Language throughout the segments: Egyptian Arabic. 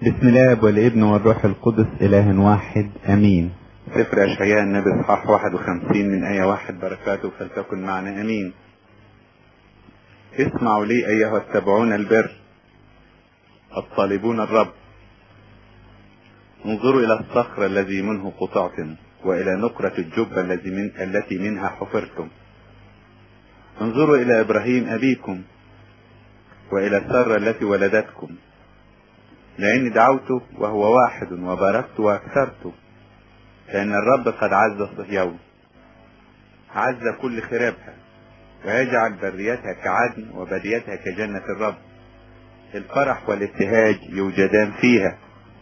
بسم الله والابن والروح القدس إله واحد أمين سفر أشعياء النبي إصحاح 51 من آية واحد بركاته فلتكن معنا أمين اسمعوا لي أيها التبعون البر الطالبون الرب انظروا إلى الصخر الذي منه قطعتم وإلى نقرة الجبة الذي من التي منها حفرتم انظروا إلى إبراهيم أبيكم وإلى سارة التي ولدتكم لأني دعوته وهو واحد وباركت وأكثرت لأن الرب قد عز صهيون عز كل خرابها ويجعل بريتها كعدن وبديتها كجنة الرب الفرح والابتهاج يوجدان فيها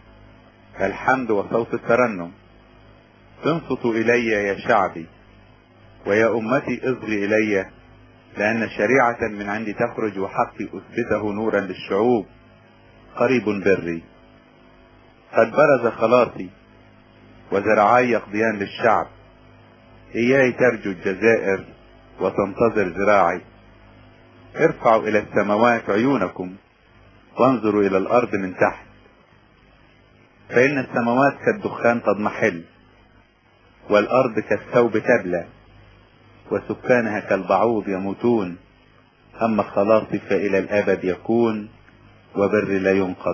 الحمد وصوت الترنم انصتوا إلي يا شعبي ويا أمتي اصغي إلي لأن شريعة من عندي تخرج وحقي أثبته نورا للشعوب قريب بري قد برز خلاصي وزرعاي يقضيان للشعب إياي ترجو الجزائر وتنتظر ذراعي ارفعوا إلى السماوات عيونكم وانظروا إلى الأرض من تحت فإن السماوات كالدخان تضمحل والأرض كالثوب تبلى وسكانها كالبعوض يموتون أما خلاصي فإلى الأبد يكون وبر لا ينقض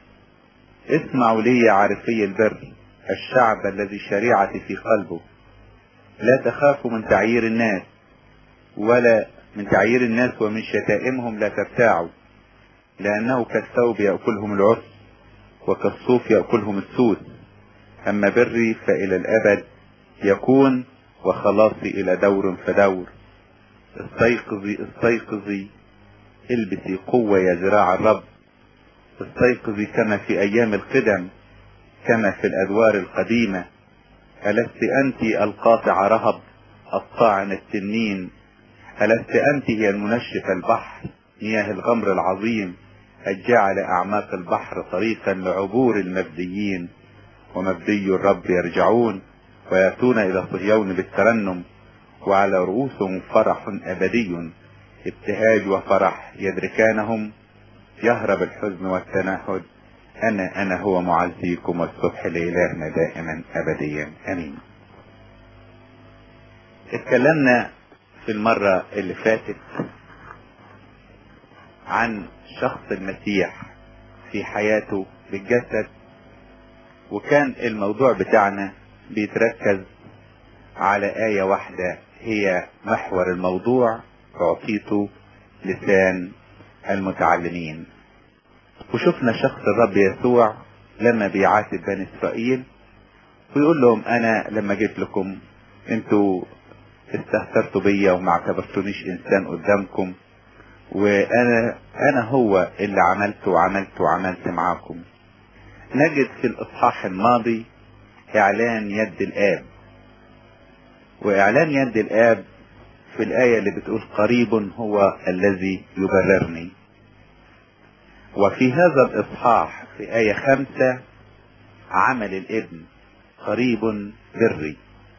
اسمعوا لي يا عارفي البر الشعب الذي شريعتي في قلبه لا تخافوا من تعيير الناس ولا من تعيير الناس ومن شتائمهم لا ترتاعوا لأنه كالثوب يأكلهم العرس وكالصوف يأكلهم السوس أما بري فإلى الأبد يكون وخلاصي إلى دور فدور استيقظي استيقظي البسي قوة يا ذراع الرب استيقظي كما في أيام القدم كما في الأدوار القديمة ألست أنت القاطع رهب الطاعن التنين ألست أنت هي المنشف البحر مياه الغمر العظيم الجعل أعماق البحر طريقا لعبور المبديين ومبدي الرب يرجعون ويأتون إلى صهيون بالترنم وعلى رؤوسهم فرح أبدي ابتهاج وفرح يدركانهم يهرب الحزن والتنهد أنا أنا هو معزيكم والصبح لإلهنا دائما أبديا أمين اتكلمنا في المرة اللي فاتت عن شخص المسيح في حياته بالجسد وكان الموضوع بتاعنا بيتركز على آية واحدة هي محور الموضوع أعطيته لسان المتعلمين وشفنا شخص الرب يسوع لما بيعاتب بني إسرائيل ويقول لهم أنا لما جيت لكم انتوا استهترتوا بيا وما اعتبرتونيش إنسان قدامكم وأنا أنا هو اللي عملت وعملت وعملت معاكم نجد في الإصحاح الماضي إعلان يد الآب وإعلان يد الآب في الآية اللي بتقول قريب هو الذي يبررني وفي هذا الإصحاح في آية خمسة عمل الابن قريب بري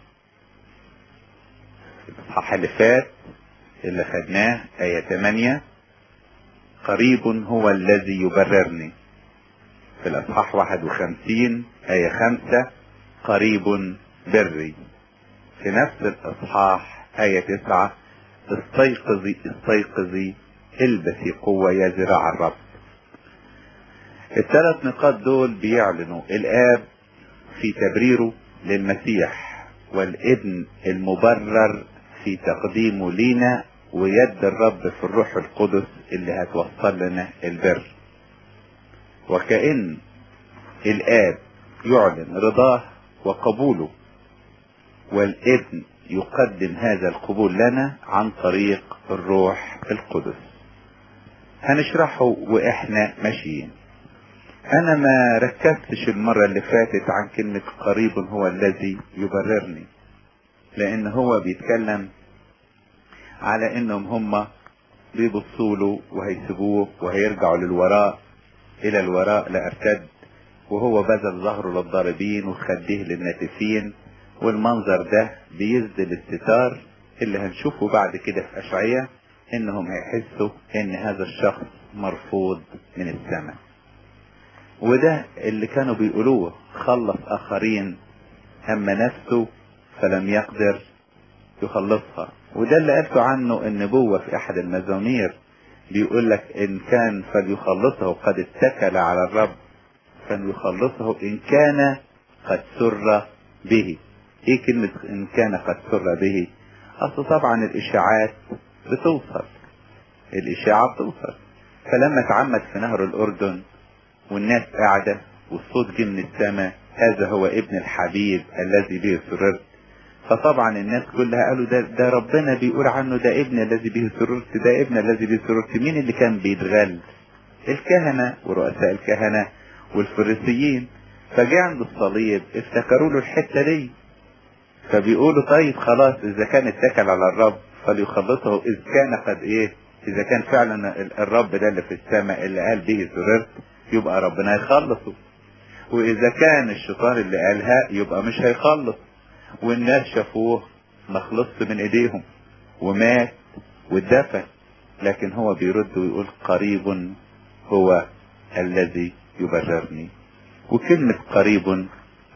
الإصحاح اللي فات اللي خدناه آية 8 قريب هو الذي يبررني في الأصحاح 51 آية 5 قريب بري في نفس الإصحاح آية 9 استيقظي استيقظي البسي قوة يا ذراع الرب الثلاث نقاط دول بيعلنوا الآب في تبريره للمسيح والابن المبرر في تقديمه لينا ويد الرب في الروح القدس اللي هتوصل لنا البر وكأن الآب يعلن رضاه وقبوله والابن يقدم هذا القبول لنا عن طريق الروح القدس هنشرحه واحنا ماشيين انا ما ركزتش المرة اللي فاتت عن كلمة قريب هو الذي يبررني لان هو بيتكلم على انهم هم بيبصوا له وهيسيبوه وهيرجعوا للوراء الى الوراء لارتد وهو بذل ظهره للضاربين وخديه للناتفين والمنظر ده بيسدل الستار اللي هنشوفه بعد كده في اشعياء انهم هيحسوا ان هذا الشخص مرفوض من السماء وده اللي كانوا بيقولوه خلص اخرين اما نفسه فلم يقدر يخلصها وده اللي قالته عنه النبوة في احد المزامير بيقول لك ان كان فليخلصه قد اتكل على الرب فليخلصه ان كان قد سر به ايه كلمة ان كان قد سر به اصل طبعا الاشاعات بتوصل الاشاعة بتوصل فلما اتعمد في نهر الاردن والناس قاعدة والصوت جه من السماء هذا هو ابن الحبيب الذي به سررت فطبعا الناس كلها قالوا ده, ده ربنا بيقول عنه ده ابن الذي به سررت ده ابن الذي به سررت مين اللي كان بيتغل الكهنة ورؤساء الكهنة والفريسيين فجاء عند الصليب افتكروا له الحتة دي فبيقولوا طيب خلاص اذا كان اتكل على الرب فليخلصه اذ كان قد ايه اذا كان فعلا الرب ده اللي في السماء اللي قال به سررت يبقى ربنا يخلصه واذا كان الشيطان اللي قالها يبقى مش هيخلص والناس شافوه مخلص من ايديهم ومات واتدفن لكن هو بيرد ويقول قريب هو الذي يبررني وكلمة قريب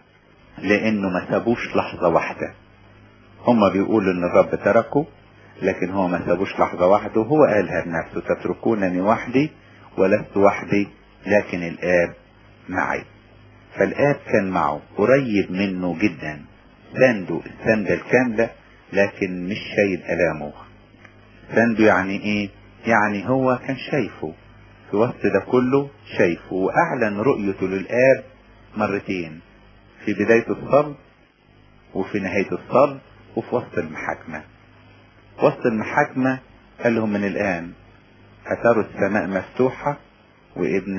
لانه ما سابوش لحظة واحدة هما بيقولوا ان الرب تركه لكن هو ما سابوش لحظة واحدة وهو قالها بنفسه تتركونني وحدي ولست وحدي لكن الآب معي فالآب كان معه قريب منه جدا سانده السندة الكاملة لكن مش شايل ألامه سانده يعني ايه يعني هو كان شايفه في وسط ده كله شايفه وأعلن رؤيته للآب مرتين في بداية الصلب وفي نهاية الصلب وفي وسط المحاكمة وسط المحاكمة قال لهم من الآن أثروا السماء مفتوحة وابن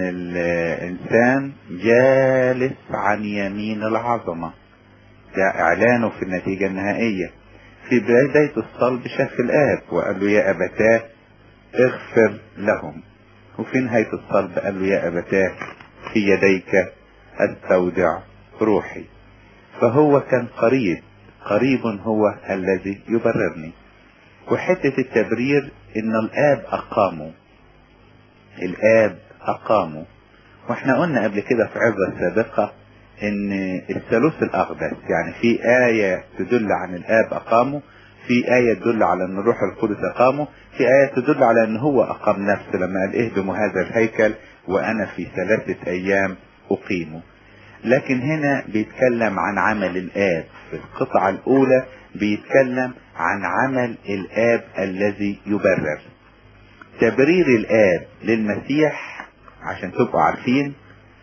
الإنسان جالس عن يمين العظمة ده إعلانه في النتيجة النهائية في بداية الصلب شاف الآب وقال له يا أبتاه اغفر لهم وفي نهاية الصلب قال له يا أبتاه في يديك استودع روحي فهو كان قريب قريب هو الذي يبررني وحتة التبرير ان الاب اقامه الاب اقامه واحنا قلنا قبل كده في عظة سابقة ان الثالوث الاقدس يعني في آية تدل عن الاب اقامه في آية تدل على ان الروح القدس اقامه في آية تدل على ان هو اقام نفسه لما قال اهدموا هذا الهيكل وانا في ثلاثة ايام اقيمه لكن هنا بيتكلم عن عمل الآب في القطعة الأولى بيتكلم عن عمل الآب الذي يبرر تبرير الآب للمسيح عشان تبقوا عارفين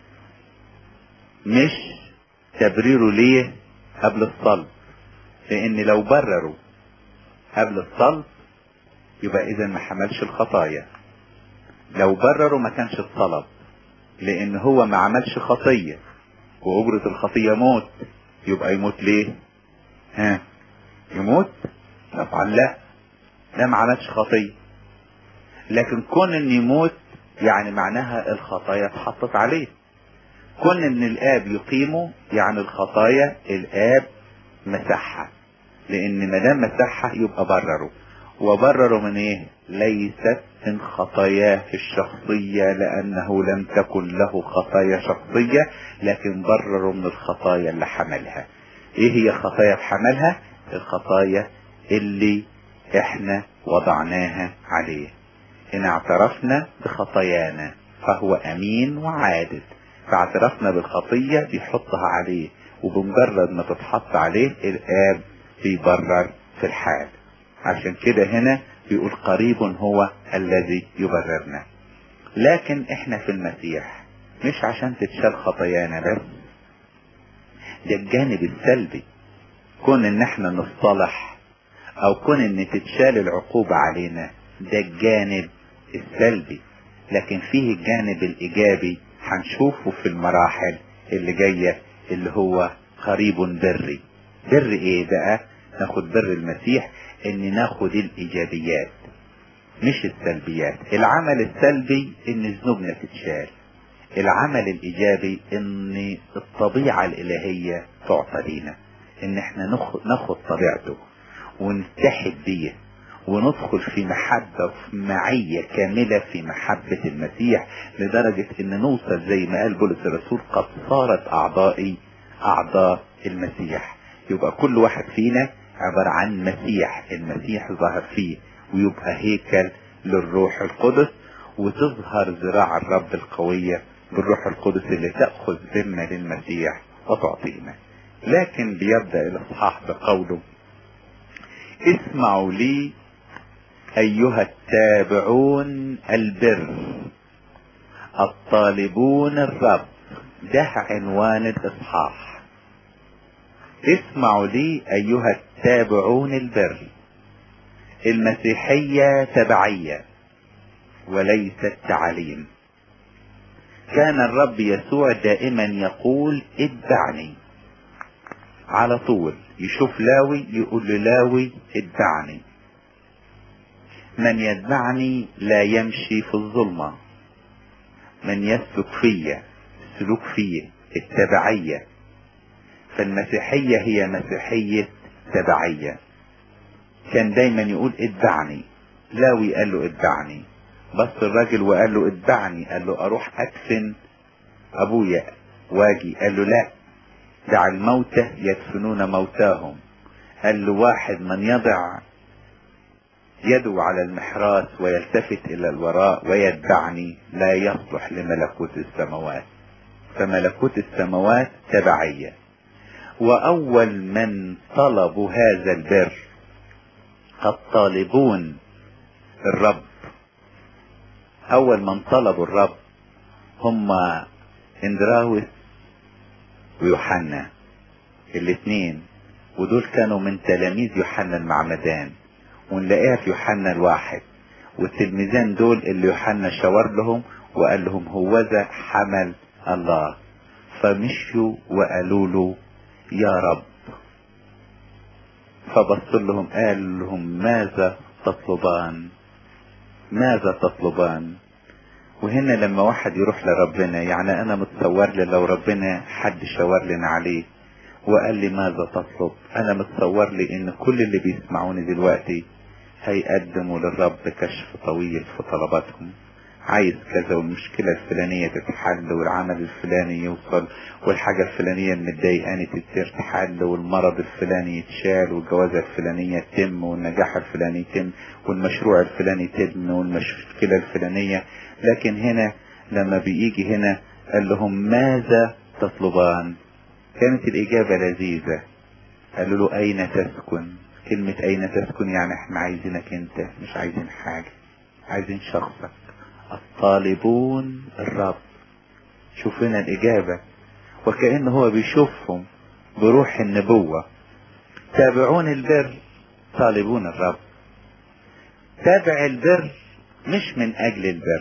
مش تبريره ليه قبل الصلب لأن لو برروا قبل الصلب يبقى إذا ما حملش الخطايا لو برروا ما كانش الصلب لأن هو ما عملش خطية وأجرة الخطية موت يبقى يموت ليه ها يموت طبعا لا ده ما عملش خطية لكن كون ان يموت يعني معناها الخطايا اتحطت عليه كون ان الاب يقيمه يعني الخطايا الاب مسحها لان ما دام مسحها يبقى برره وبرره من ايه ليست من خطاياه الشخصية لانه لم تكن له خطايا شخصية لكن برره من الخطايا اللي حملها ايه هي الخطايا اللي حملها الخطايا اللي احنا وضعناها عليه ان اعترفنا بخطايانا فهو امين وعادل فاعترفنا بالخطية بيحطها عليه وبمجرد ما تتحط عليه الاب بيبرر في الحال عشان كده هنا بيقول قريب هو الذي يبررنا لكن احنا في المسيح مش عشان تتشال خطايانا بس ده الجانب السلبي كون ان احنا نصطلح او كون ان تتشال العقوبة علينا ده الجانب السلبي لكن فيه الجانب الايجابي هنشوفه في المراحل اللي جاية اللي هو قريب بري بر ايه بقى ناخد بر المسيح ان ناخد الايجابيات مش السلبيات العمل السلبي ان ذنوبنا تتشال العمل الايجابي ان الطبيعة الالهية تعطى لينا ان احنا ناخد طبيعته ونتحد بيه وندخل في محبة وفي معية كاملة في محبة المسيح لدرجة ان نوصل زي ما قال بولس الرسول قد صارت اعضائي اعضاء المسيح يبقى كل واحد فينا عبارة عن مسيح المسيح ظهر فيه ويبقى هيكل للروح القدس وتظهر ذراع الرب القوية بالروح القدس اللي تأخذ ذمة للمسيح وتعطينا لكن بيبدأ الإصحاح بقوله اسمعوا لي أيها التابعون البر الطالبون الرب ده عنوان الإصحاح اسمعوا لي أيها التابعون البر المسيحية تبعية وليست تعليم كان الرب يسوع دائما يقول اتبعني على طول يشوف لاوي يقول للاوي اتبعني من يتبعني لا يمشي في الظلمة من يسلك فيا السلوك فيه التبعية فالمسيحية هي مسيحية تبعية كان دايما يقول اتبعني لاوي قال له اتبعني بص الراجل وقال له اتبعني قال له اروح ادفن ابويا واجي قال له لا دع الموتى يدفنون موتاهم قال له واحد من يضع يده على المحراث ويلتفت الى الوراء ويتبعني لا يصلح لملكوت السماوات فملكوت السماوات تبعية واول من طلبوا هذا البر الطالبون الرب اول من طلبوا الرب هم اندراوس ويوحنا الاثنين ودول كانوا من تلاميذ يوحنا المعمدان ونلاقيها في يوحنا الواحد والتلميذان دول اللي يوحنا شاور لهم وقال لهم هوذا حمل الله فمشوا وقالوا له يا رب فبص لهم قال لهم ماذا تطلبان ماذا تطلبان وهنا لما واحد يروح لربنا يعني انا متصور لي لو ربنا حد شاور لنا عليه وقال لي ماذا تطلب انا متصور لي ان كل اللي بيسمعوني دلوقتي هيقدموا للرب كشف طويل في طلباتهم عايز كذا والمشكلة الفلانية تتحل والعمل الفلاني يوصل والحاجة الفلانية المضايقاني تتحل والمرض الفلاني يتشال والجوازة الفلانية تتم والنجاح الفلاني يتم والمشروع الفلاني يتم والمشكلة الفلانية لكن هنا لما بيجي هنا قال لهم ماذا تطلبان كانت الإجابة لذيذة قالوا له أين تسكن كلمة أين تسكن يعني احنا عايزينك انت مش عايزين حاجة عايزين شخصك الطالبون الرب شوف هنا الإجابة وكأن هو بيشوفهم بروح النبوة تابعون البر طالبون الرب تابع البر مش من أجل البر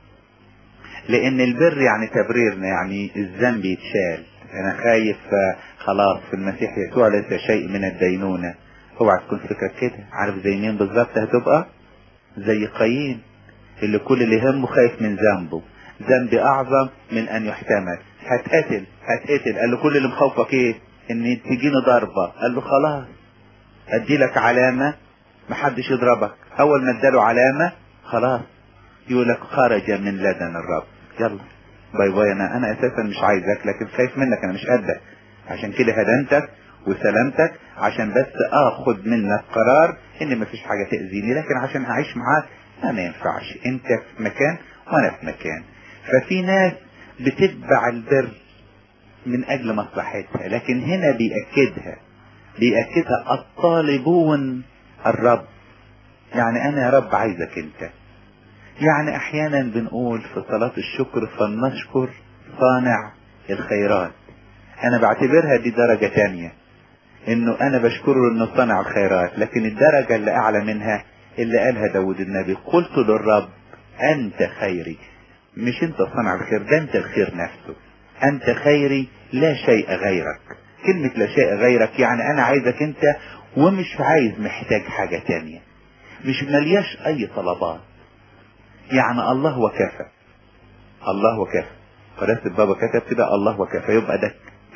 لأن البر يعني تبريرنا يعني الذنب يتشال أنا خايف خلاص في المسيح يسوع ليس شيء من الدينونة اوعى تكون فكرك كده عارف زي مين بالظبط هتبقى زي قايين اللي كل اللي همه خايف من ذنبه ذنب اعظم من ان يحتمل هتقتل هتقتل قال له كل اللي مخوفك ايه ان تجيني ضربة قال له خلاص ادي لك علامة محدش يضربك اول ما اداله علامة خلاص يقول لك خرج من لدن الرب يلا باي باي انا انا اساسا مش عايزك لكن خايف منك انا مش قدك عشان كده هدنتك وسلامتك عشان بس اخد منك قرار ان مفيش حاجة تأذيني لكن عشان اعيش معاك لا ما ينفعش انت في مكان وانا في مكان ففي ناس بتتبع البر من اجل مصلحتها لكن هنا بيأكدها بيأكدها الطالبون الرب يعني انا يا رب عايزك انت يعني احيانا بنقول في صلاة الشكر فلنشكر صانع الخيرات انا بعتبرها دي درجة تانية انه انا بشكره انه صنع الخيرات لكن الدرجة اللي اعلى منها اللي قالها داود النبي قلت للرب انت خيري مش انت صنع الخير ده انت الخير نفسه انت خيري لا شيء غيرك كلمة لا شيء غيرك يعني انا عايزك انت ومش عايز محتاج حاجة تانية مش ملياش اي طلبات يعني الله وكفى الله وكفى قداسة بابا كتب كده الله وكفى يبقى ده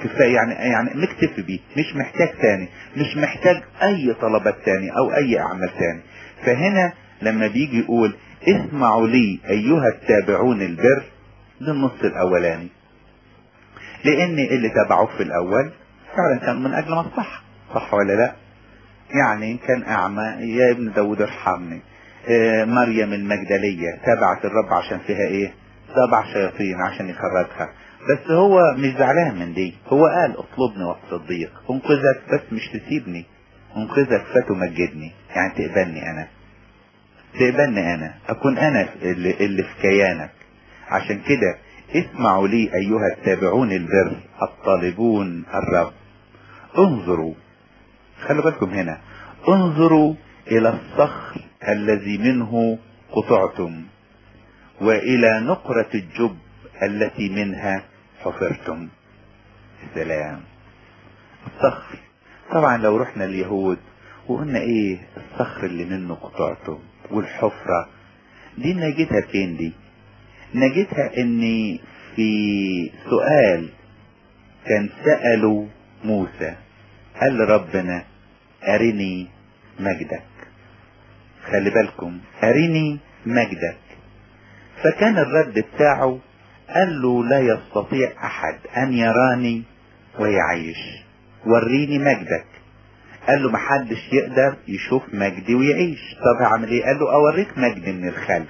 كفاية يعني يعني مكتفي بيه مش محتاج تاني مش محتاج اي طلبات تاني او اي اعمال تاني فهنا لما بيجي يقول اسمعوا لي ايها التابعون البر ده النص الاولاني لان اللي تبعوه في الاول فعلا كان من اجل مصلحة صح ولا لا يعني كان اعمى يا ابن داود ارحمني آه مريم المجدلية تبعت الرب عشان فيها ايه سبع شياطين عشان يخرجها بس هو مش زعلان من دي هو قال اطلبني وقت الضيق انقذك بس مش تسيبني انقذك فتمجدني يعني تقبلني انا تقبلني انا اكون انا اللي, اللي في كيانك عشان كده اسمعوا لي ايها التابعون البر الطالبون الرب انظروا خلوا بالكم هنا انظروا الى الصخر الذي منه قطعتم والى نقرة الجب التي منها حفرتم سلام الصخر طبعا لو رحنا اليهود وقلنا ايه الصخر اللي منه قطعتم والحفرة دي نجدها فين دي نجدها ان في سؤال كان سألوا موسى قال ربنا ارني مجدك خلي بالكم ارني مجدك فكان الرد بتاعه قال له لا يستطيع احد ان يراني ويعيش وريني مجدك قال له محدش يقدر يشوف مجدي ويعيش طب هعمل ايه قال له اوريك مجدي من الخلف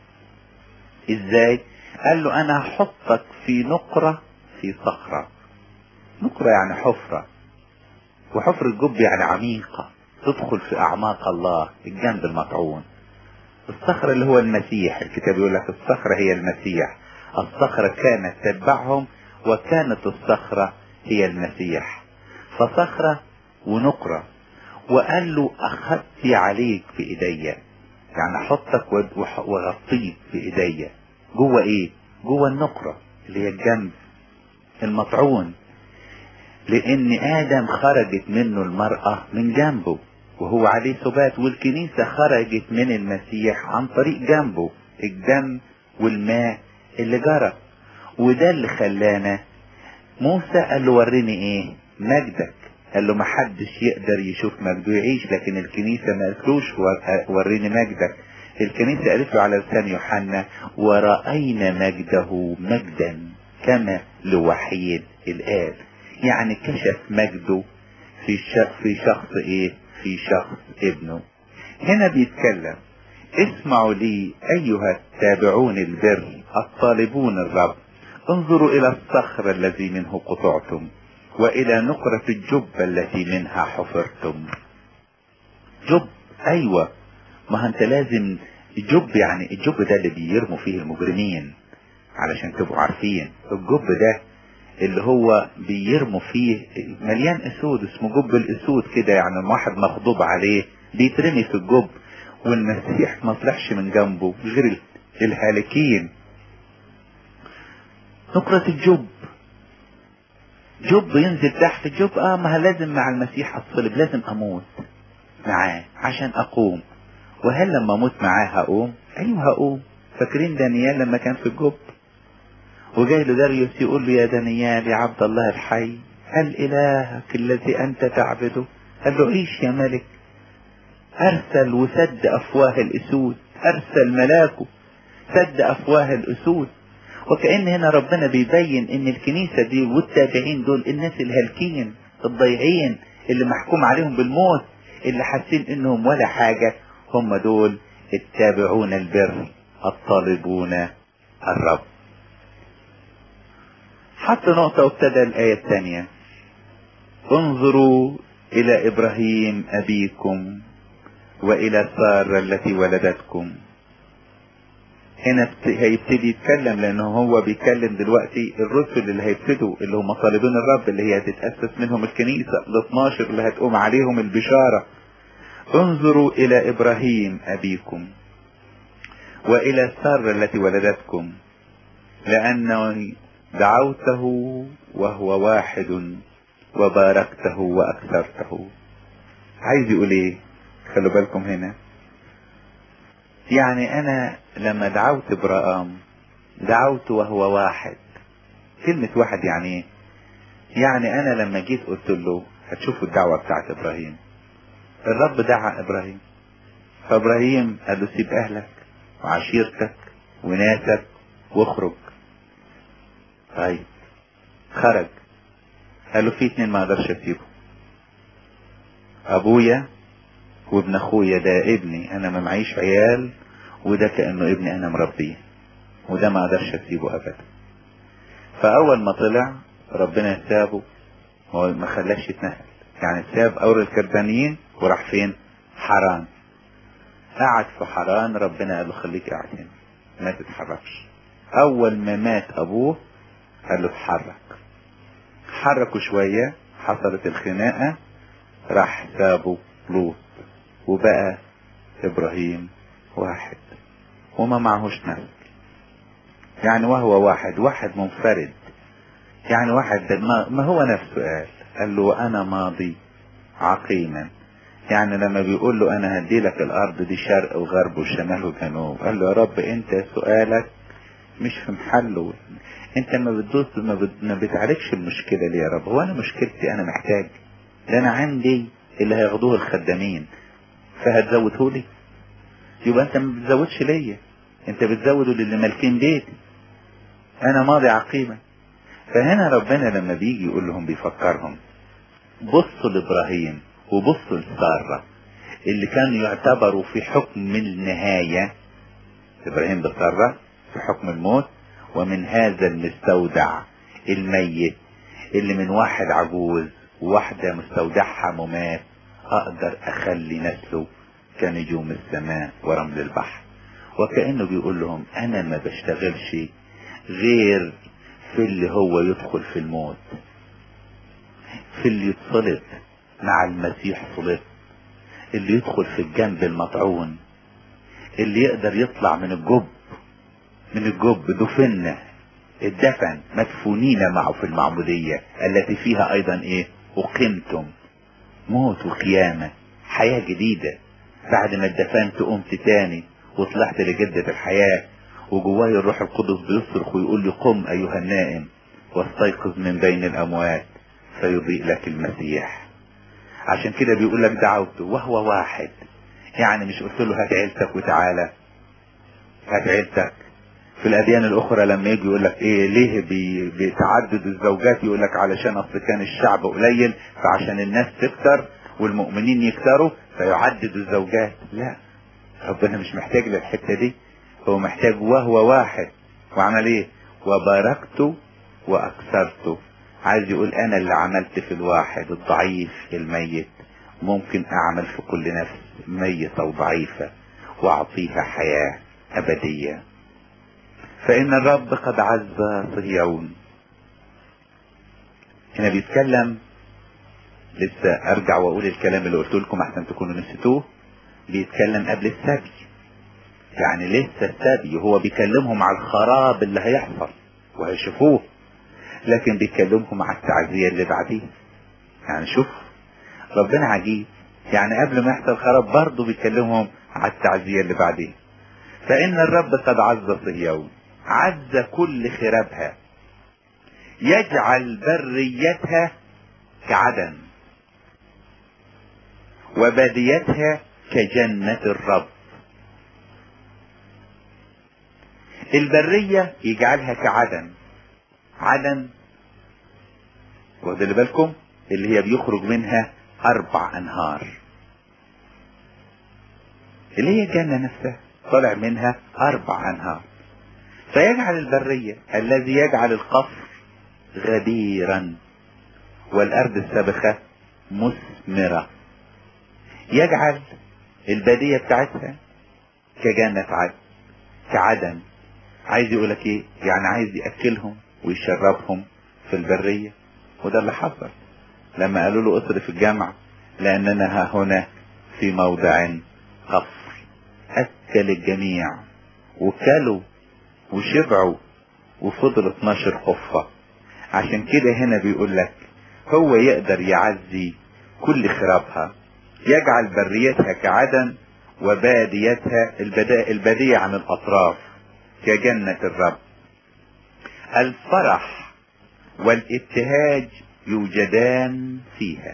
ازاي قال له انا هحطك في نقرة في صخرة نقرة يعني حفرة وحفر الجب يعني عميقة تدخل في اعماق الله الجنب المطعون الصخرة اللي هو المسيح الكتاب يقول لك الصخرة هي المسيح الصخرة كانت تتبعهم وكانت الصخرة هي المسيح فصخرة ونقرة وقال له اخذتي عليك بايديا يعني احطك واغطيك بايديا جوه ايه جوه النقرة اللي هي الجنب المطعون لان ادم خرجت منه المرأة من جنبه وهو عليه ثبات والكنيسة خرجت من المسيح عن طريق جنبه الدم والماء اللي جرى وده اللي خلانا موسى قال له وريني ايه مجدك قال له محدش يقدر يشوف مجده يعيش لكن الكنيسة ما قالتلوش وريني مجدك الكنيسة قالت له على لسان يوحنا ورأينا مجده مجدا كما لوحيد الآب يعني كشف مجده في في شخص ايه في شخص ابنه هنا بيتكلم اسمعوا لي ايها التابعون البر الطالبون الرب انظروا الى الصخر الذي منه قطعتم والى نقرة الجب التي منها حفرتم جب ايوه ما انت لازم الجب يعني الجب ده اللي بيرموا فيه المجرمين علشان تبقوا عارفين الجب ده اللي هو بيرموا فيه مليان اسود اسمه جب الاسود كده يعني واحد مغضوب عليه بيترمي في الجب والمسيح ما طلعش من جنبه غير الهالكين نقرة الجب جب ينزل تحت الجب اه ما لازم مع المسيح اتصلب لازم اموت معاه عشان اقوم وهل لما اموت معاه هقوم ايوه هقوم فاكرين دانيال لما كان في الجب وجاي له داريوس يقول له يا دانيال يا عبد الله الحي هل إلهك الذي أنت تعبده قال له عيش يا ملك أرسل وسد أفواه الأسود أرسل ملاكه سد أفواه الأسود وكأن هنا ربنا بيبين إن الكنيسة دي والتابعين دول الناس الهالكين الضيعين اللي محكوم عليهم بالموت اللي حاسين إنهم ولا حاجة هم دول التابعون البر الطالبون الرب حط نقطة وابتدى الآية الثانية انظروا إلى إبراهيم أبيكم وإلى سارة التي ولدتكم هنا هيبتدي يتكلم لأنه هو بيتكلم دلوقتي الرسل اللي هيبتدوا اللي هم طالبين الرب اللي هي هتتأسس منهم الكنيسة ال 12 اللي هتقوم عليهم البشارة انظروا إلى إبراهيم أبيكم وإلى سارة التي ولدتكم لأنه دعوته وهو واحد وباركته واكثرته عايز يقول ايه خلوا بالكم هنا يعني انا لما دعوت ابراهام دعوت وهو واحد كلمة واحد يعني ايه يعني انا لما جيت قلت له هتشوفوا الدعوة بتاعت ابراهيم الرب دعا ابراهيم فابراهيم قال له سيب اهلك وعشيرتك وناسك واخرج طيب خرج قال له في اتنين ما اقدرش اسيبه ابويا وابن اخويا ده ابني انا ما معيش عيال وده كانه ابني انا مربيه وده ما اقدرش اسيبه ابدا فاول ما طلع ربنا سابه هو ما خلاش يتنقل يعني ساب اور الكردانيين وراح فين حران قعد في حران ربنا قال له خليك قاعد هنا ما تتحركش اول ما مات ابوه قال له اتحرك حركوا شوية حصلت الخناقة راح سابوا لوط وبقى ابراهيم واحد وما معهوش نسل يعني وهو واحد واحد منفرد يعني واحد ده ما, ما هو نفسه قال قال له انا ماضي عقيما يعني لما بيقول له انا هدي لك الارض دي شرق وغرب وشمال وجنوب قال له يا رب انت سؤالك مش في محله انت ما بتدوس ما, بت... ما بتعالجش المشكله ليه يا رب هو انا مشكلتي انا محتاج ده انا عندي اللي هياخدوه الخدامين فهتزوده لي يبقى انت ما بتزودش ليا انت بتزوده للي مالكين بيتي انا ماضي عقيما فهنا ربنا لما بيجي يقول لهم بيفكرهم بصوا لابراهيم وبصوا لسارة اللي كانوا يعتبروا في حكم النهاية ابراهيم بسارة في حكم الموت ومن هذا المستودع الميت اللي من واحد عجوز وواحدة مستودعها ممات اقدر اخلي نسله كنجوم السماء ورمل البحر وكأنه بيقول لهم انا ما بشتغلش غير في اللي هو يدخل في الموت في اللي يتصلب مع المسيح صلب اللي يدخل في الجنب المطعون اللي يقدر يطلع من الجب من الجب دفنا الدفن مدفونين معه في المعمودية التي فيها ايضا ايه وقمتم موت وقيامة حياة جديدة بعد ما اتدفنت قمت تاني وطلعت لجدة الحياة وجواي الروح القدس بيصرخ ويقول لي قم ايها النائم واستيقظ من بين الاموات فيضيء لك المسيح عشان كده بيقول لك دعوته وهو واحد يعني مش قلت له هات عيلتك وتعالى هات عيلتك في الاديان الاخرى لما يجي يقول لك ايه ليه بي بيتعدد الزوجات يقول لك علشان اصل كان الشعب قليل فعشان الناس تكتر والمؤمنين يكتروا فيعدد الزوجات لا ربنا مش محتاج للحته دي هو محتاج وهو واحد وعمل ايه وباركته واكثرته عايز يقول انا اللي عملت في الواحد الضعيف الميت ممكن اعمل في كل نفس ميتة وضعيفة واعطيها حياة ابدية فان الرب قد عز صهيون هنا بيتكلم لسه ارجع واقول الكلام اللي قلت لكم احسن تكونوا نسيتوه بيتكلم قبل السبي يعني لسه السبي هو بيكلمهم على الخراب اللي هيحصل وهيشوفوه لكن بيكلمهم على التعزية اللي بعديه يعني شوف ربنا عجيب يعني قبل ما يحصل خراب برضه بيكلمهم على التعزية اللي بعديه فإن الرب قد عز صهيون عز كل خرابها يجعل بريتها كعدن وباديتها كجنة الرب البرية يجعلها كعدن عدن واخد بالكم اللي هي بيخرج منها اربع انهار اللي هي الجنة نفسها طلع منها اربع انهار فيجعل البرية الذي يجعل القصر غديرا والارض السابخة مثمرة يجعل البادية بتاعتها كجنة عدن كعدن عايز يقولك ايه يعني عايز يأكلهم ويشربهم في البرية وده اللي حصل لما قالوا له اصرف الجمع لاننا ها هنا في موضع قفر اكل الجميع وكلوا وشبعوا وفضل 12 خفة عشان كده هنا بيقول لك هو يقدر يعزي كل خرابها يجعل بريتها كعدن وباديتها البادية عن الأطراف كجنة الرب الفرح والابتهاج يوجدان فيها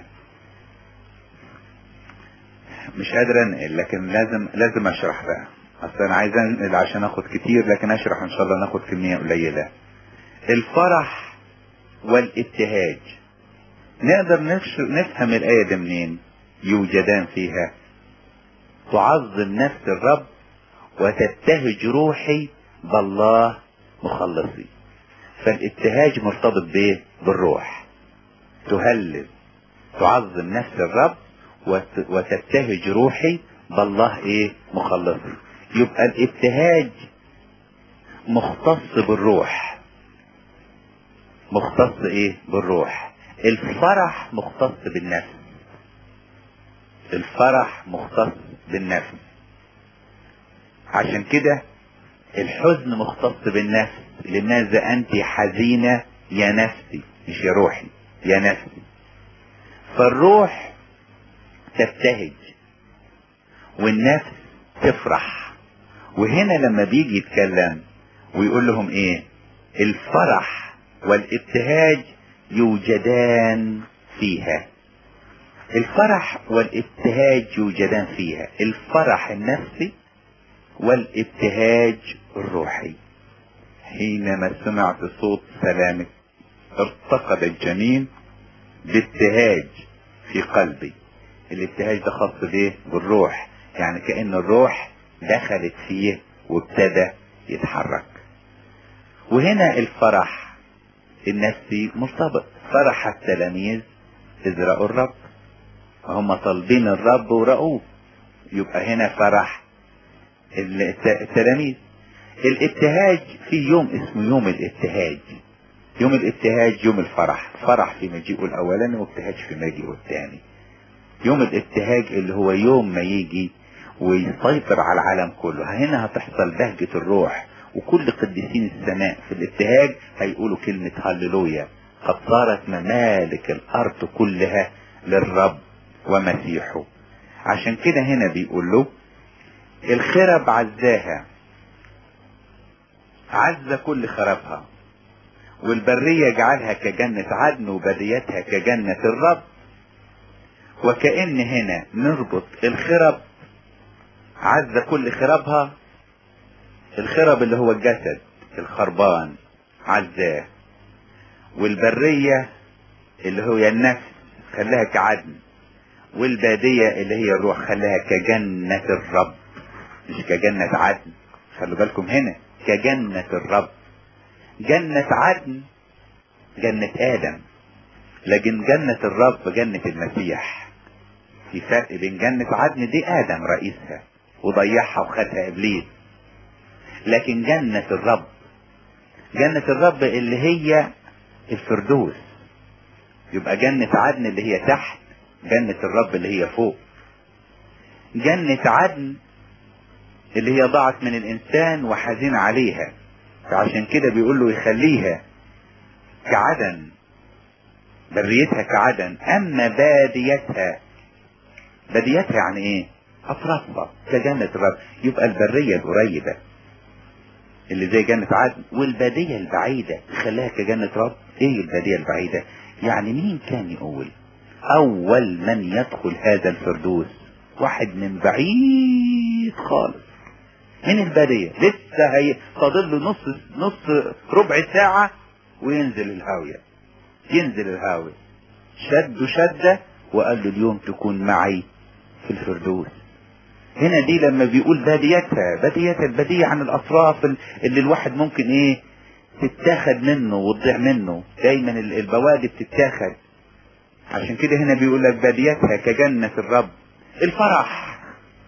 مش قادر انقل لكن لازم لازم اشرح بقى اصل انا عايز انقل عشان اخد كتير لكن اشرح ان شاء الله ناخد كمية قليلة الفرح والابتهاج نقدر نفهم الآية دي منين يوجدان فيها تعظم نفس الرب وتبتهج روحي بالله مخلصي فالابتهاج مرتبط بايه بالروح تهلل تعظم نفس الرب وتبتهج روحي بالله ايه مخلصي يبقى الابتهاج مختص بالروح مختص ايه بالروح الفرح مختص بالنفس الفرح مختص بالنفس عشان كده الحزن مختص بالنفس لماذا انت حزينة يا نفسي مش يا روحي يا نفسي فالروح تبتهج والنفس تفرح وهنا لما بيجي يتكلم ويقول لهم ايه الفرح والابتهاج يوجدان فيها الفرح والابتهاج يوجدان فيها الفرح النفسي والابتهاج الروحي حينما سمعت صوت سلامك ارتقد الجنين بابتهاج في قلبي الابتهاج ده خاص بايه بالروح يعني كأن الروح دخلت فيه وابتدى يتحرك وهنا الفرح النفسي مرتبط فرح التلاميذ إذ رأوا الرب هم طالبين الرب ورأوه يبقى هنا فرح التلاميذ الابتهاج في يوم اسمه يوم الابتهاج يوم الابتهاج يوم الفرح فرح في مجيئه الاولاني وابتهاج في مجيئه الثاني يوم الابتهاج اللي هو يوم ما يجي ويسيطر على العالم كله هنا هتحصل بهجة الروح وكل قديسين السماء في الابتهاج هيقولوا كلمة هللويا قد صارت ممالك الارض كلها للرب ومسيحه عشان كده هنا بيقول له الخرب عزاها عز كل خربها والبرية جعلها كجنة عدن وبريتها كجنة الرب وكأن هنا نربط الخرب عز كل خربها الخرب اللي هو الجسد الخربان عزاه والبرية اللي هو النفس خلاها كعدن والبادية اللي هي الروح خلاها كجنة الرب مش كجنة عدن خلوا بالكم هنا كجنة الرب جنة عدن جنة آدم لكن جنة الرب جنة المسيح في فرق بين جنة عدن دي آدم رئيسها وضيعها وخدها إبليس لكن جنة الرب جنة الرب اللي هي الفردوس يبقى جنة عدن اللي هي تحت جنة الرب اللي هي فوق جنة عدن اللي هي ضاعت من الإنسان وحزين عليها فعشان كده بيقول له يخليها كعدن بريتها كعدن أما باديتها باديتها يعني إيه؟ أطرافها كجنة الرب يبقى البرية القريبة اللي زي جنة عدن والبادية البعيدة خلاها كجنة رب ايه البادية البعيدة يعني مين كان يقول اول من يدخل هذا الفردوس واحد من بعيد خالص من البادية لسه هي فاضل له نص نص ربع ساعة وينزل الهاوية ينزل الهاوية شد شدة وقال له اليوم تكون معي في الفردوس هنا دي لما بيقول باديتها باديتها البادية عن الأطراف اللي الواحد ممكن ايه تتاخد منه وتضيع منه دايما البوادي بتتاخد عشان كده هنا بيقول لك باديتها كجنة الرب الفرح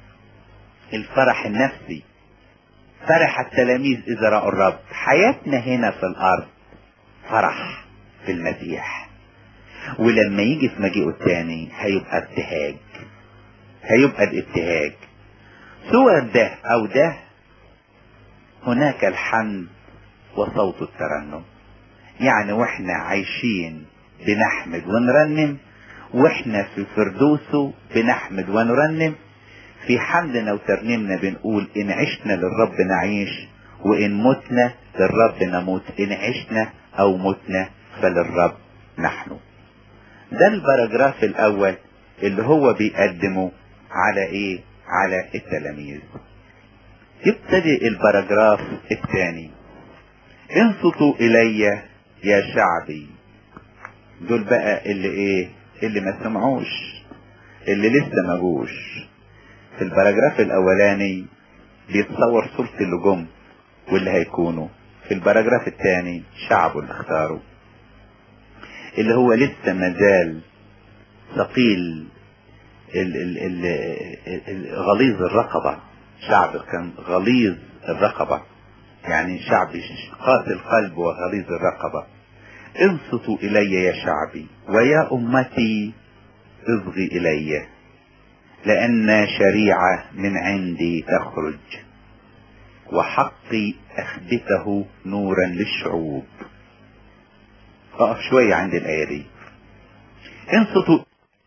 الفرح النفسي فرح التلاميذ إذا رأوا الرب حياتنا هنا في الأرض فرح في المسيح ولما يجي في مجيئه التاني هيبقى ابتهاج هيبقى الابتهاج سوى ده او ده هناك الحمد وصوت الترنم يعني واحنا عايشين بنحمد ونرنم واحنا في فردوسه بنحمد ونرنم في حمدنا وترنيمنا بنقول ان عشنا للرب نعيش وان متنا للرب نموت ان عشنا او متنا فللرب نحن ده الباراجراف الاول اللي هو بيقدمه على ايه على التلاميذ يبتدي الباراجراف الثاني انصتوا الي يا شعبي دول بقى اللي ايه اللي ما سمعوش اللي لسه ما جوش في الباراجراف الاولاني بيتصور صورة اللي جم واللي هيكونوا في الباراجراف الثاني شعبه اللي اختاره اللي هو لسه مازال ثقيل ال ال ال ال غليظ الرقبة شعب كان غليظ الرقبة يعني شعب قاسي القلب وغليظ الرقبة انصتوا إلي يا شعبي ويا أمتي اصغي إلي لأن شريعة من عندي تخرج وحقي أخبته نورا للشعوب أقف شوية عند الآية دي انصتوا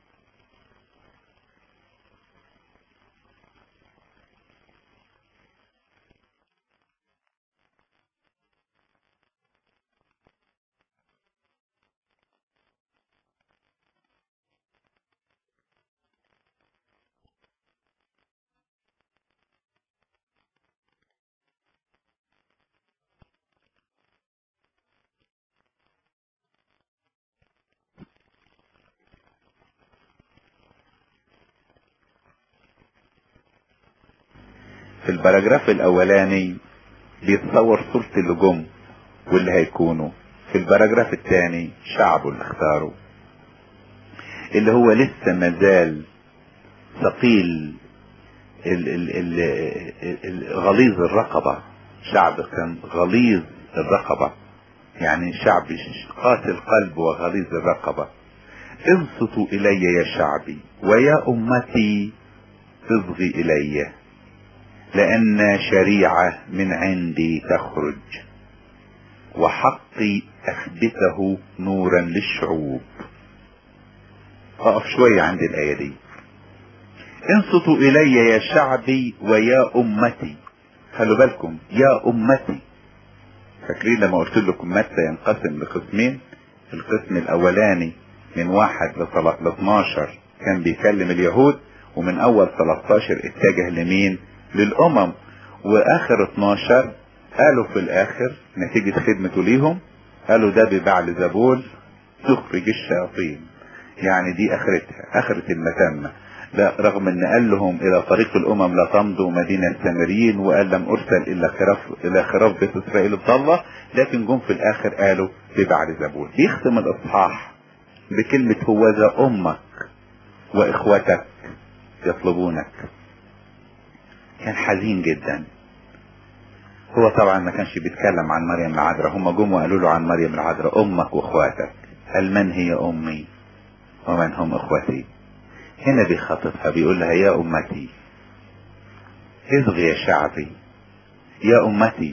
في الباراجراف الاولاني بيتصور صورة اللي جم واللي هيكونوا في الباراجراف الثاني شعبه اللي اختاره اللي هو لسه مازال ثقيل ال ال ال ال غليظ الرقبة شعب كان غليظ الرقبة يعني شعب قاسي القلب وغليظ الرقبة انصتوا الي يا شعبي ويا امتي اصغي الي لأن شريعة من عندي تخرج وحقي أخبته نورا للشعوب أقف شوية عند الآية دي انصتوا إلي يا شعبي ويا أمتي خلوا بالكم يا أمتي فاكرين لما قلت لكم متى ينقسم لقسمين القسم الأولاني من واحد ل 12 كان بيكلم اليهود ومن أول 13 اتجه لمين للأمم وآخر 12 قالوا في الآخر نتيجة خدمته ليهم قالوا ده ببعل زبول تخرج الشياطين يعني دي آخرتها آخرة المتمة لا رغم ان قال لهم الى طريق الامم لا تمضوا مدينة السامريين وقال لم ارسل الا خراف الى خراف بيت اسرائيل الضالة لكن جم في الاخر قالوا ببعل زبول بيختم الاصحاح بكلمة هو ذا امك واخوتك يطلبونك كان حزين جدا هو طبعا ما كانش بيتكلم عن مريم العذراء هم جم وقالوا له عن مريم العذراء امك واخواتك قال من هي امي ومن هم اخوتي هنا بيخاطبها بيقول لها يا امتي اصغي يا شعبي يا امتي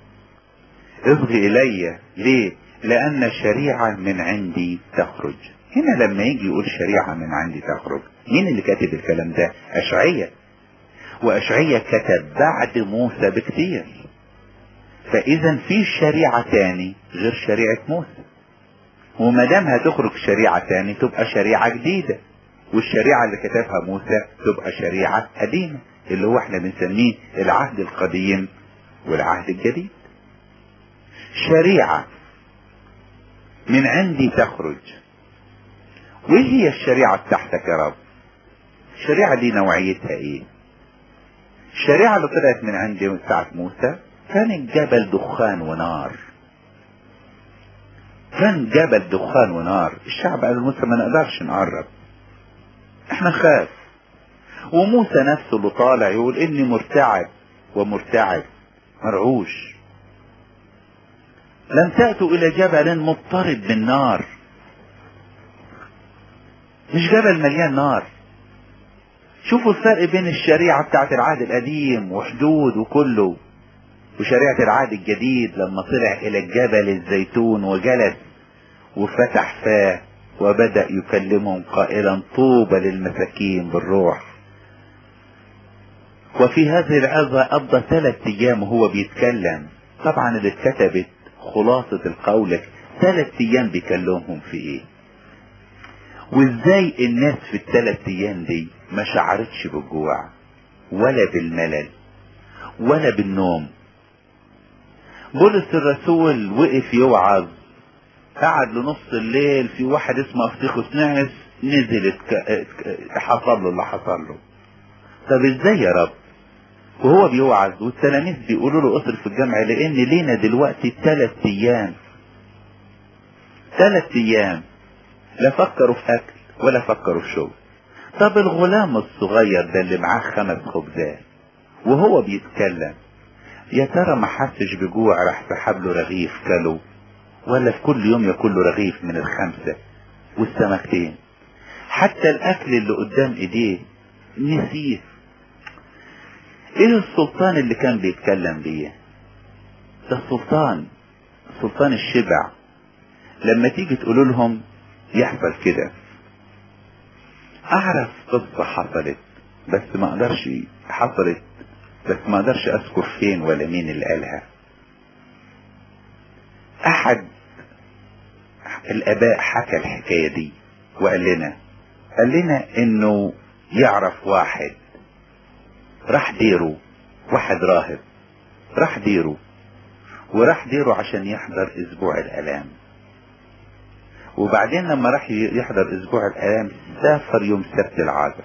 اصغي الي ليه لان شريعة من عندي تخرج هنا لما يجي يقول شريعة من عندي تخرج مين اللي كاتب الكلام ده اشعية واشعية كتب بعد موسى بكتير فاذا في شريعة تاني غير شريعة موسى وما دام هتخرج شريعة تاني تبقى شريعة جديدة والشريعة اللي كتبها موسى تبقى شريعة قديمة اللي هو احنا بنسميه العهد القديم والعهد الجديد شريعة من عندي تخرج وايه هي الشريعة بتاعتك يا رب الشريعة دي نوعيتها ايه الشريعة اللي طلعت من عندي ساعة موسى كان الجبل دخان ونار كان جبل دخان ونار الشعب قال موسى ما نقدرش نقرب احنا نخاف وموسى نفسه اللي طالع يقول اني مرتعب ومرتعب مرعوش لم تأتوا الى جبل مضطرب بالنار مش جبل مليان نار شوفوا الفرق بين الشريعة بتاعت العهد القديم وحدود وكله وشريعة العهد الجديد لما طلع الى الجبل الزيتون وجلس وفتح فاه وبدأ يكلمهم قائلا طوبى للمساكين بالروح وفي هذه العظة قضى ثلاث ايام وهو بيتكلم طبعا اللي اتكتبت خلاصة القول ثلاث ايام بيكلمهم في ايه وازاي الناس في الثلاث ايام دي ما شعرتش بالجوع ولا بالملل ولا بالنوم بولس الرسول وقف يوعظ قعد لنص الليل في واحد اسمه افتيخوس نعس نزل حصل له اللي حصل له طب ازاي يا رب وهو بيوعظ والتلاميذ بيقولوا له اصرف الجمع لان لينا دلوقتي ثلاث ايام ثلاث ايام لا فكروا في اكل ولا فكروا في شغل طب الغلام الصغير ده اللي معاه خمس خبزات وهو بيتكلم يا ترى ما حسش بجوع راح سحب له رغيف كله ولا في كل يوم ياكل له رغيف من الخمسة والسمكتين حتى الاكل اللي قدام ايديه نسيه ايه السلطان اللي كان بيتكلم بيه ده السلطان سلطان الشبع لما تيجي تقولوا لهم يحصل كده اعرف قصة حصلت بس ما اقدرش حصلت بس ما اقدرش اذكر فين ولا مين اللي قالها احد الاباء حكى الحكاية دي وقال لنا قال لنا انه يعرف واحد راح ديره واحد راهب راح ديره وراح ديره عشان يحضر اسبوع الالام وبعدين لما راح يحضر اسبوع الالام سافر يوم سبت العازر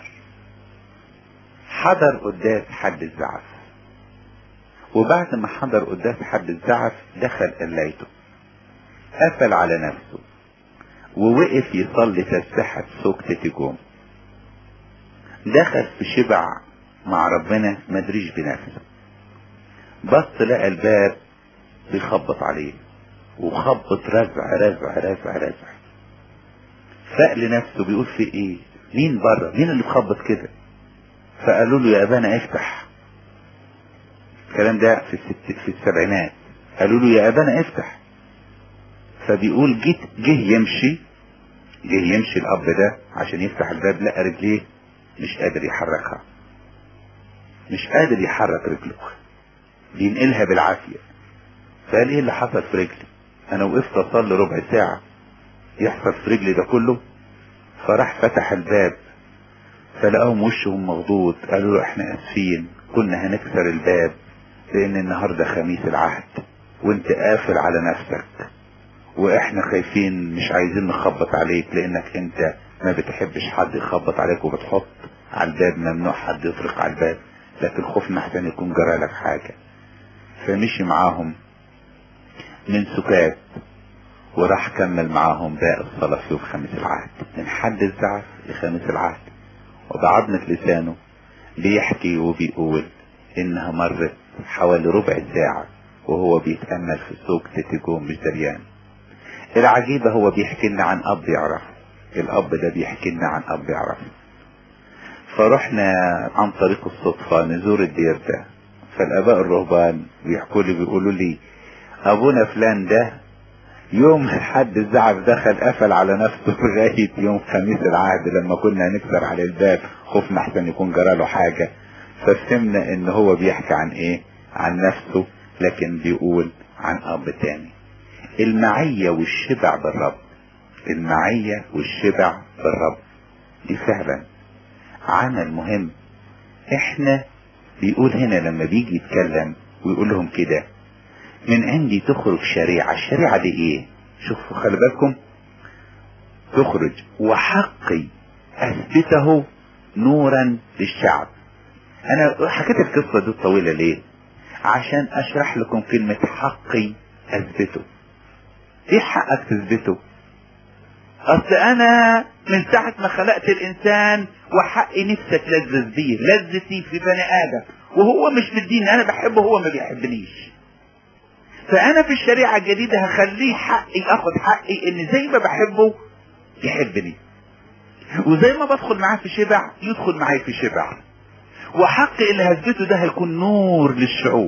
حضر قداس حد الزعف وبعد ما حضر قداس حد الزعف دخل قلايته قفل على نفسه ووقف يصلي تسبحة سوكتة جوم دخل في شبع مع ربنا مدريش بنفسه بص لقى الباب بيخبط عليه وخبط رزع رزع رزع رزع فاق لنفسه بيقول في ايه مين بره مين اللي بيخبط كده فقالوا له يا ابانا افتح الكلام ده في الست في السبعينات قالوا له يا ابانا افتح فبيقول جيت جه يمشي جه يمشي الاب ده عشان يفتح الباب لقى رجليه مش قادر يحركها مش قادر يحرك رجله بينقلها بالعافية فقال ايه اللي حصل في رجلي انا وقفت اصلي ربع ساعة يحصل في رجلي ده كله فراح فتح الباب فلقاهم وشهم مغضوض قالوا له احنا اسفين كنا هنكسر الباب لان النهاردة خميس العهد وانت قافل على نفسك واحنا خايفين مش عايزين نخبط عليك لانك انت ما بتحبش حد يخبط عليك وبتحط على الباب ممنوع حد يطرق على الباب لكن خوفنا احسن يكون جرى لك حاجة فمشي معاهم من سكات وراح كمل معاهم باقي الصلاة في يوم خميس العهد من حد الزعف لخميس العهد وبعضمة لسانه بيحكي وبيقول انها مرت حوالي ربع ساعة وهو بيتأمل في سوق تيتيجون مش دريان العجيبة هو بيحكي لنا عن اب يعرف الاب ده بيحكي لنا عن اب يعرف فرحنا عن طريق الصدفة نزور الدير ده فالاباء الرهبان بيحكوا لي بيقولوا لي ابونا فلان ده يوم حد الزعف دخل قفل على نفسه لغاية يوم خميس العهد لما كنا هنكسر على الباب خوفنا احسن يكون جراله حاجة ففهمنا ان هو بيحكي عن ايه عن نفسه لكن بيقول عن اب تاني المعية والشبع بالرب المعية والشبع بالرب دي فعلا عمل مهم احنا بيقول هنا لما بيجي يتكلم ويقول لهم كده من عندي تخرج شريعة الشريعة دي ايه شوفوا خلي بالكم تخرج وحقي اثبته نورا للشعب انا حكيت القصة دي الطويلة ليه عشان اشرح لكم كلمة حقي اثبته ايه حقك تثبته اصل انا من ساعة ما خلقت الانسان وحقي نفسك لذذ بيه لذتي في بني ادم وهو مش مديني انا بحبه هو ما بيحبنيش فانا في الشريعة الجديدة هخليه حقي اخد حقي ان زي ما بحبه يحبني وزي ما بدخل معاه في شبع يدخل معايا في شبع وحقي اللي هثبته ده هيكون نور للشعوب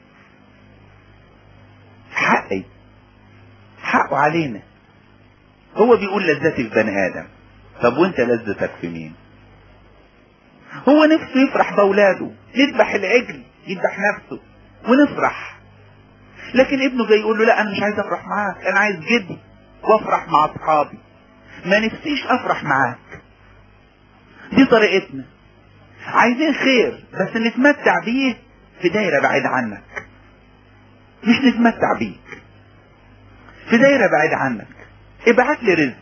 حقي حقه علينا هو بيقول لذتي في بني ادم طب وانت لذتك في مين هو نفسه يفرح باولاده يذبح العجل يذبح نفسه ونفرح لكن ابنه جاي يقول له لا انا مش عايز افرح معاك انا عايز جدي وافرح مع اصحابي ما نفسيش افرح معاك دي طريقتنا عايزين خير بس نتمتع بيه في دايرة بعيد عنك مش نتمتع بيك في دايرة بعيد عنك ابعت لي رزق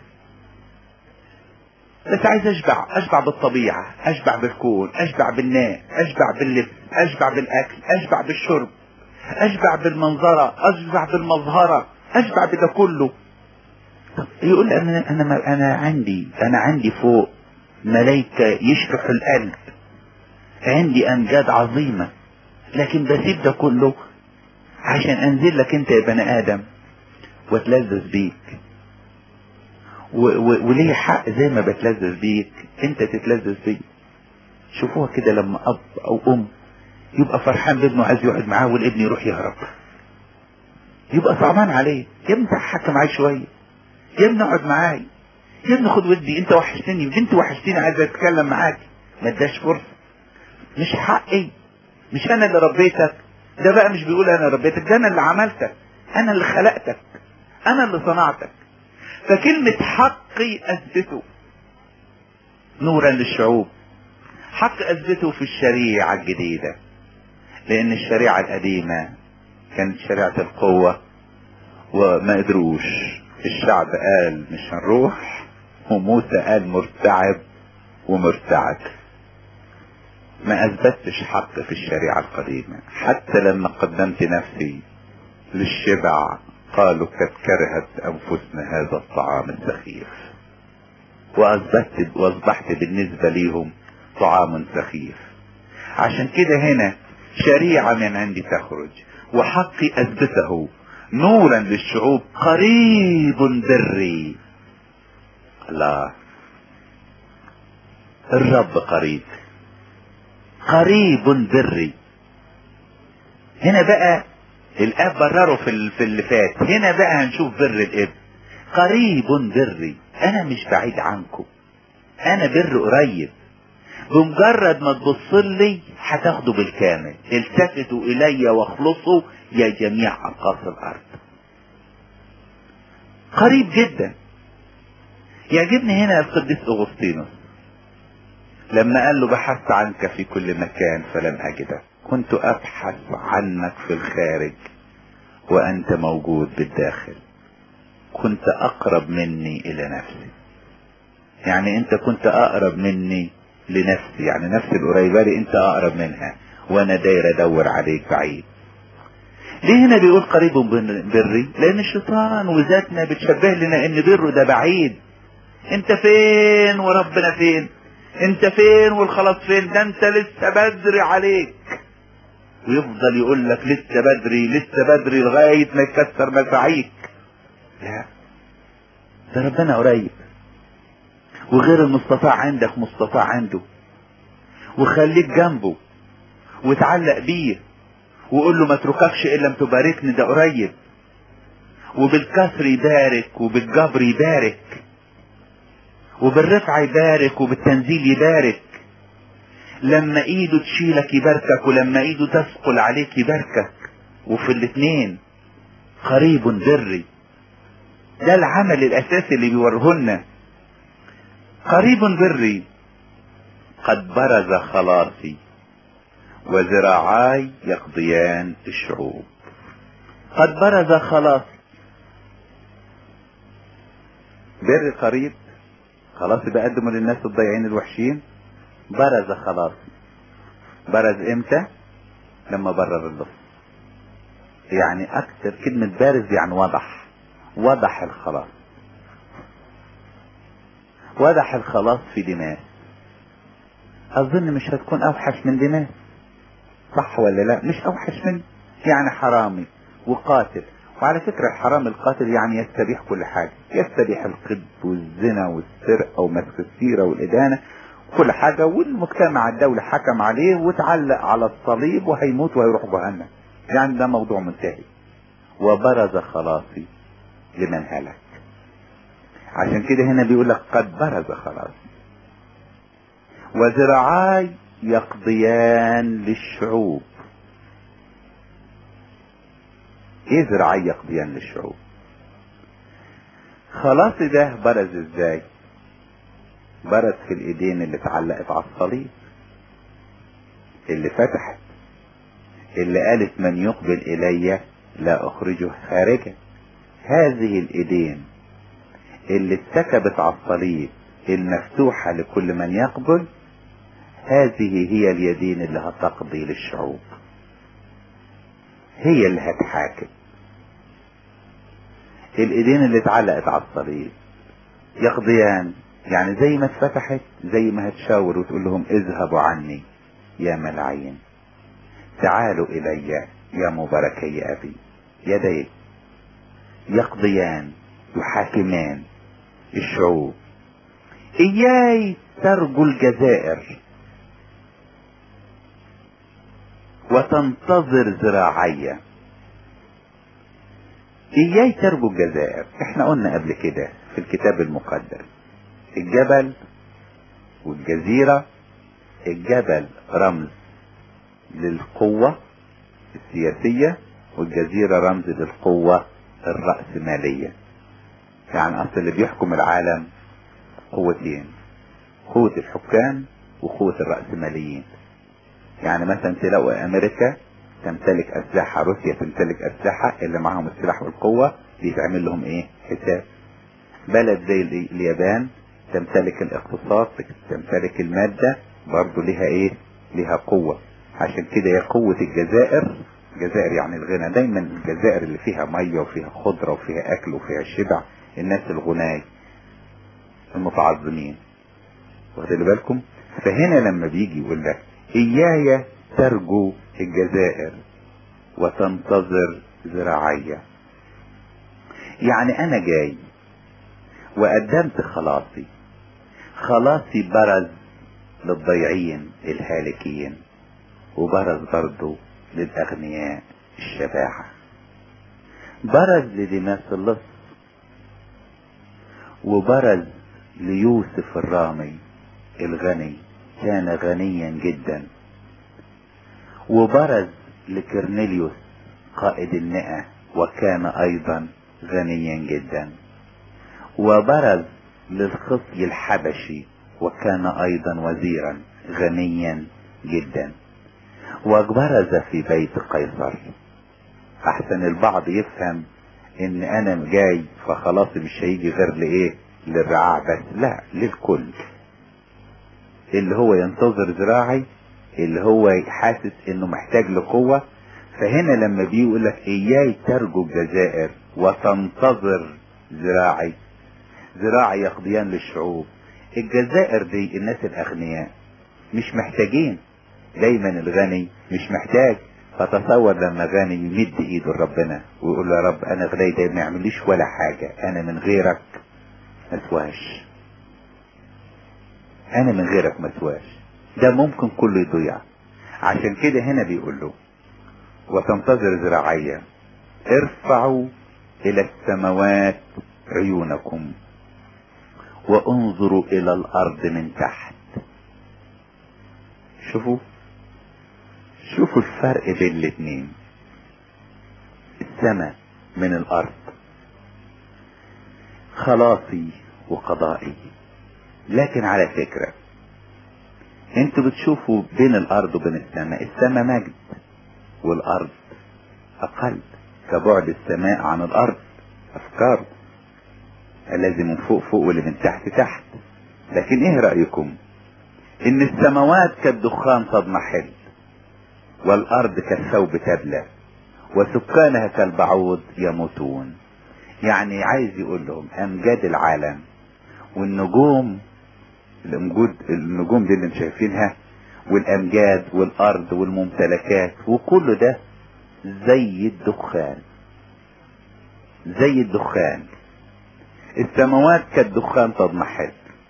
بس عايز اشبع اشبع بالطبيعة اشبع بالكون اشبع بالناس اشبع باللبس اشبع بالاكل اشبع بالشرب اشبع بالمنظرة اشبع بالمظهرة اشبع بده كله طب يقول انا انا ما انا عندي انا عندي فوق ملايكة يشرحوا القلب عندي امجاد عظيمة لكن بسيب ده كله عشان انزل لك انت يا بني ادم واتلذذ بيك و- و- وليه حق زي ما بتلذذ بيك انت تتلذذ بيا شوفوها كده لما اب او ام يبقى فرحان بابنه عايز يقعد معاه والابن يروح يهرب يبقى صعبان عليه يا ابني حكى معايا شويه يا ابني اقعد معايا يا ابني خد ودي انت وحشتني بنت وحشتني عايز اتكلم معاك ما اداش فرصه مش حقي مش انا اللي ربيتك ده بقى مش بيقول انا ربيتك ده انا اللي عملتك انا اللي خلقتك انا اللي صنعتك فكلمة حقي اثبته نورا للشعوب حق اثبته في الشريعة الجديدة لان الشريعة القديمة كانت شريعة القوة وما قدروش الشعب قال مش هنروح وموسى قال مرتعب ومرتعد ما اثبتش حق في الشريعة القديمة حتى لما قدمت نفسي للشبع قالوا قد كرهت انفسنا هذا الطعام السخيف واثبتت واصبحت بالنسبة ليهم طعام سخيف عشان كده هنا شريعة من عندي تخرج وحقي اثبته نورا للشعوب قريب بري الله الرب قريب قريب بري هنا بقى الاب برره في ال- في اللي فات هنا بقى هنشوف بر الابن قريب بري انا مش بعيد عنكم انا بر قريب بمجرد ما تبص لي هتاخده بالكامل التفتوا الي واخلصوا يا جميع اقاصي الارض قريب جدا يعجبني هنا القديس اغسطينوس لما قال له بحثت عنك في كل مكان فلم اجدك كنت ابحث عنك في الخارج وانت موجود بالداخل كنت اقرب مني الى نفسي يعني انت كنت اقرب مني لنفسي يعني نفسي القريبه لي انت اقرب منها وانا داير ادور عليك بعيد ليه هنا بيقول قريب بن- بري لان الشيطان وذاتنا بتشبه لنا ان بره ده بعيد انت فين وربنا فين انت فين والخلاص فين ده انت لسه بدري عليك ويفضل يقول لك لسه بدري لسه بدري لغاية ما يكسر مساعيك لا ده ربنا قريب وغير المستطاع عندك مستطاع عنده وخليك جنبه وتعلق بيه وقول له ما اترككش الا لم تباركني ده قريب وبالكسر يبارك وبالجبر يبارك وبالرفع يبارك وبالتنزيل يبارك لما ايده تشيلك يباركك ولما ايده تثقل عليك يباركك وفي الاثنين قريب بري ده العمل الاساسي اللي بيورهولنا قريب بري قد برز خلاصي وذراعاي يقضيان الشعوب قد برز خلاصي بر قريب خلاص يبقى قدموا للناس الضيعين الوحشين برز خلاص برز امتى لما برر اللص يعني اكتر كلمة بارز يعني وضح وضح الخلاص وضح الخلاص في دماغ اظن مش هتكون اوحش من دماغ صح ولا لا مش اوحش من يعني حرامي وقاتل وعلى فكرة الحرام القاتل يعني يستبيح كل حاجة يستبيح القذف والزنا والسرقة ومسك السيرة والإدانة كل حاجة والمجتمع الدولة حكم عليه وتعلق على الصليب وهيموت وهيروح جهنم يعني ده موضوع منتهي وبرز خلاصي لمن هلك عشان كده هنا بيقول لك قد برز خلاصي وذراعاي يقضيان للشعوب ايه ذراعي يقضيان للشعوب خلاص ده برز ازاي برز في الايدين اللي اتعلقت على الصليب اللي فتحت اللي قالت من يقبل الي لا اخرجه خارجا هذه الايدين اللي اتسكبت على الصليب المفتوحة لكل من يقبل هذه هي اليدين اللي هتقضي للشعوب هي اللي هتحاكم الايدين اللي اتعلقت على الصليب يقضيان يعني زي ما اتفتحت زي ما هتشاور وتقول لهم اذهبوا عني يا ملعين تعالوا الي يا مباركي ابي يدي يقضيان يحاكمان الشعوب اياي ترجو الجزائر وتنتظر ذراعي اياي ترجو الجزائر احنا قلنا قبل كده في الكتاب المقدس الجبل والجزيرة الجبل رمز للقوة السياسية والجزيرة رمز للقوة الرأسمالية يعني اصل اللي بيحكم العالم قوتين قوة الحكام وقوة الرأسماليين يعني مثلا تلاقوا امريكا تمتلك اسلحة روسيا تمتلك اسلحة اللي معاهم السلاح والقوة بيتعمل لهم ايه حساب بلد زي ال- اليابان تمتلك الاقتصاد تمتلك المادة برضو لها ايه لها قوة عشان كده هي قوة الجزائر الجزائر يعني الغنى دايما الجزائر اللي فيها مية وفيها خضرة وفيها اكل وفيها شبع الناس الغناي المتعظمين واخدين بالكم فهنا لما بيجي يقول لك اياي ترجو الجزائر وتنتظر ذراعي يعني انا جاي وقدمت خلاصي خلاصي برز للضيعين الهالكين وبرز برضه للاغنياء الشباحة برز لدماس اللص وبرز ليوسف الرامي الغني كان غنيا جدا وبرز لكرنيليوس قائد المئة وكان ايضا غنيا جدا وبرز للخصي الحبشي وكان ايضا وزيرا غنيا جدا وبرز في بيت قيصر احسن البعض يفهم ان انا جاي فخلاص مش هيجي غير لايه للرعاع بس لا للكل اللي هو ينتظر ذراعي اللي هو حاسس انه محتاج لقوة فهنا لما بيقول لك اياي ترجو الجزائر وتنتظر ذراعي ذراعي يقضيان للشعوب الجزائر دي الناس الاغنياء مش محتاجين دايما الغني مش محتاج فتصور لما غني يمد ايده لربنا ويقول له يا رب انا غني ده ما يعمليش ولا حاجة انا من غيرك مسواش انا من غيرك مسواش ده ممكن كله يضيع عشان كده هنا بيقول له وتنتظر ذراعي ارفعوا الى السماوات عيونكم وانظروا الى الارض من تحت شوفوا شوفوا الفرق بين الاتنين السماء من الارض خلاصي وقضائي لكن على فكرة انتوا بتشوفوا بين الارض وبين السماء السماء مجد والارض اقل كبعد السماء عن الارض افكار الذي من فوق فوق واللي من تحت تحت لكن ايه رأيكم ان السماوات كالدخان تضمحل والارض كالثوب تبلى وسكانها كالبعوض يموتون يعني عايز يقول لهم امجاد العالم والنجوم النجوم النجوم دي اللي انتم شايفينها والامجاد والارض والممتلكات وكل ده زي الدخان زي الدخان السماوات كالدخان تضمحل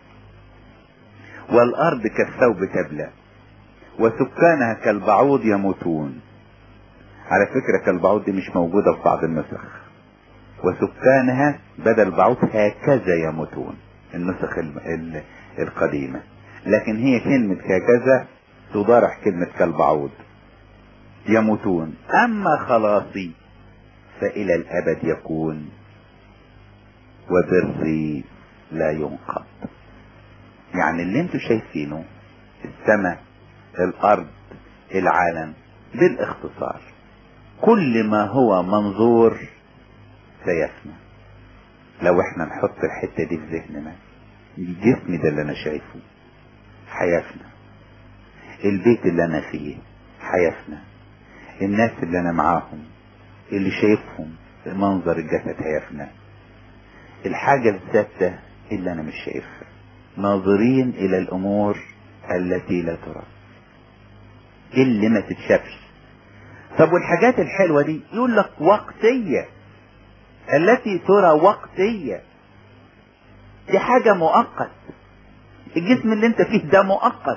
والارض كالثوب تبلى وسكانها كالبعوض يموتون على فكرة كالبعوض دي مش موجودة في بعض النسخ وسكانها بدل بعوض هكذا يموتون النسخ ال- ال- القديمة لكن هي كلمة هكذا تضارح كلمة كالبعوض يموتون أما خلاصي فإلى الأبد يكون وبري لا ينقض يعني اللي انتوا شايفينه السماء الارض العالم بالاختصار كل ما هو منظور سيفنى لو احنا نحط الحتة دي في ذهننا الجسم ده اللي انا شايفه هيفنى البيت اللي انا فيه هيفنى الناس اللي انا معاهم اللي شايفهم منظر الجسد هيفنى الحاجة الثابتة اللي انا مش شايفها ناظرين الى الامور التي لا ترى اللي ما تتشافش طب والحاجات الحلوة دي يقول لك وقتية التي ترى وقتية دي حاجة مؤقت الجسم اللي انت فيه ده مؤقت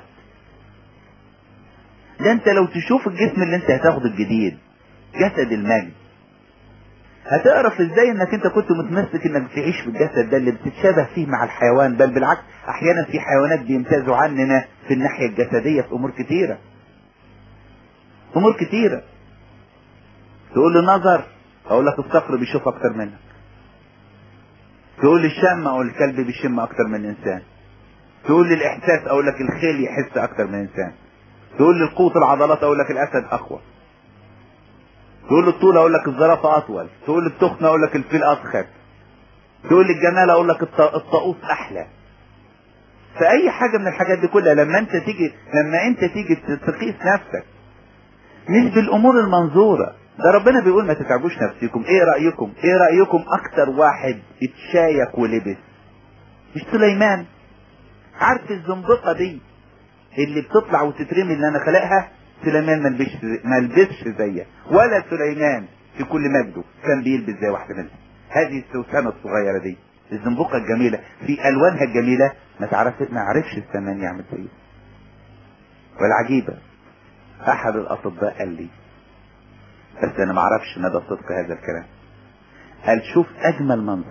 ده انت لو تشوف الجسم اللي انت هتاخده الجديد جسد المجد هتعرف ازاي انك انت كنت متمسك انك تعيش في الجسد ده اللي بتتشابه فيه مع الحيوان بل بالعكس احيانا في حيوانات بيمتازوا عننا في الناحية الجسدية في امور كتيرة امور كتيرة تقول له نظر اقول لك الصقر بيشوف اكتر منك تقول لي الشم اقول الكلب بيشم اكتر من الانسان تقول لي الاحساس اقول لك الخيل يحس اكتر من الانسان تقول لي القوة العضلات اقول لك الاسد اقوى تقول لي الطول اقول لك الزرافة اطول تقول لي التخن اقول لك الفيل اضخم تقول لي الجمال اقول لك الط- الطاووس احلى فاي حاجة من الحاجات دي كلها لما انت تيجي لما انت تيجي تقيس نفسك مش بالامور المنظورة ده ربنا بيقول ما تتعبوش نفسكم ايه رأيكم ايه رأيكم اكتر واحد اتشايك ولبس مش سليمان عارف الزنبقة دي اللي بتطلع وتترمي اللي انا خلقها سليمان ما لبسش ما لبسش زيها ولا سليمان في كل مجده كان بيلبس زي واحدة منهم هذه السوسنة الصغيرة دي الزنبقة الجميلة في الوانها الجميلة ما تعرف ما عرفش السمان يعمل زيها والعجيبة احد الاطباء قال لي بس انا ما اعرفش مدى صدق هذا الكلام قال شوف اجمل منظر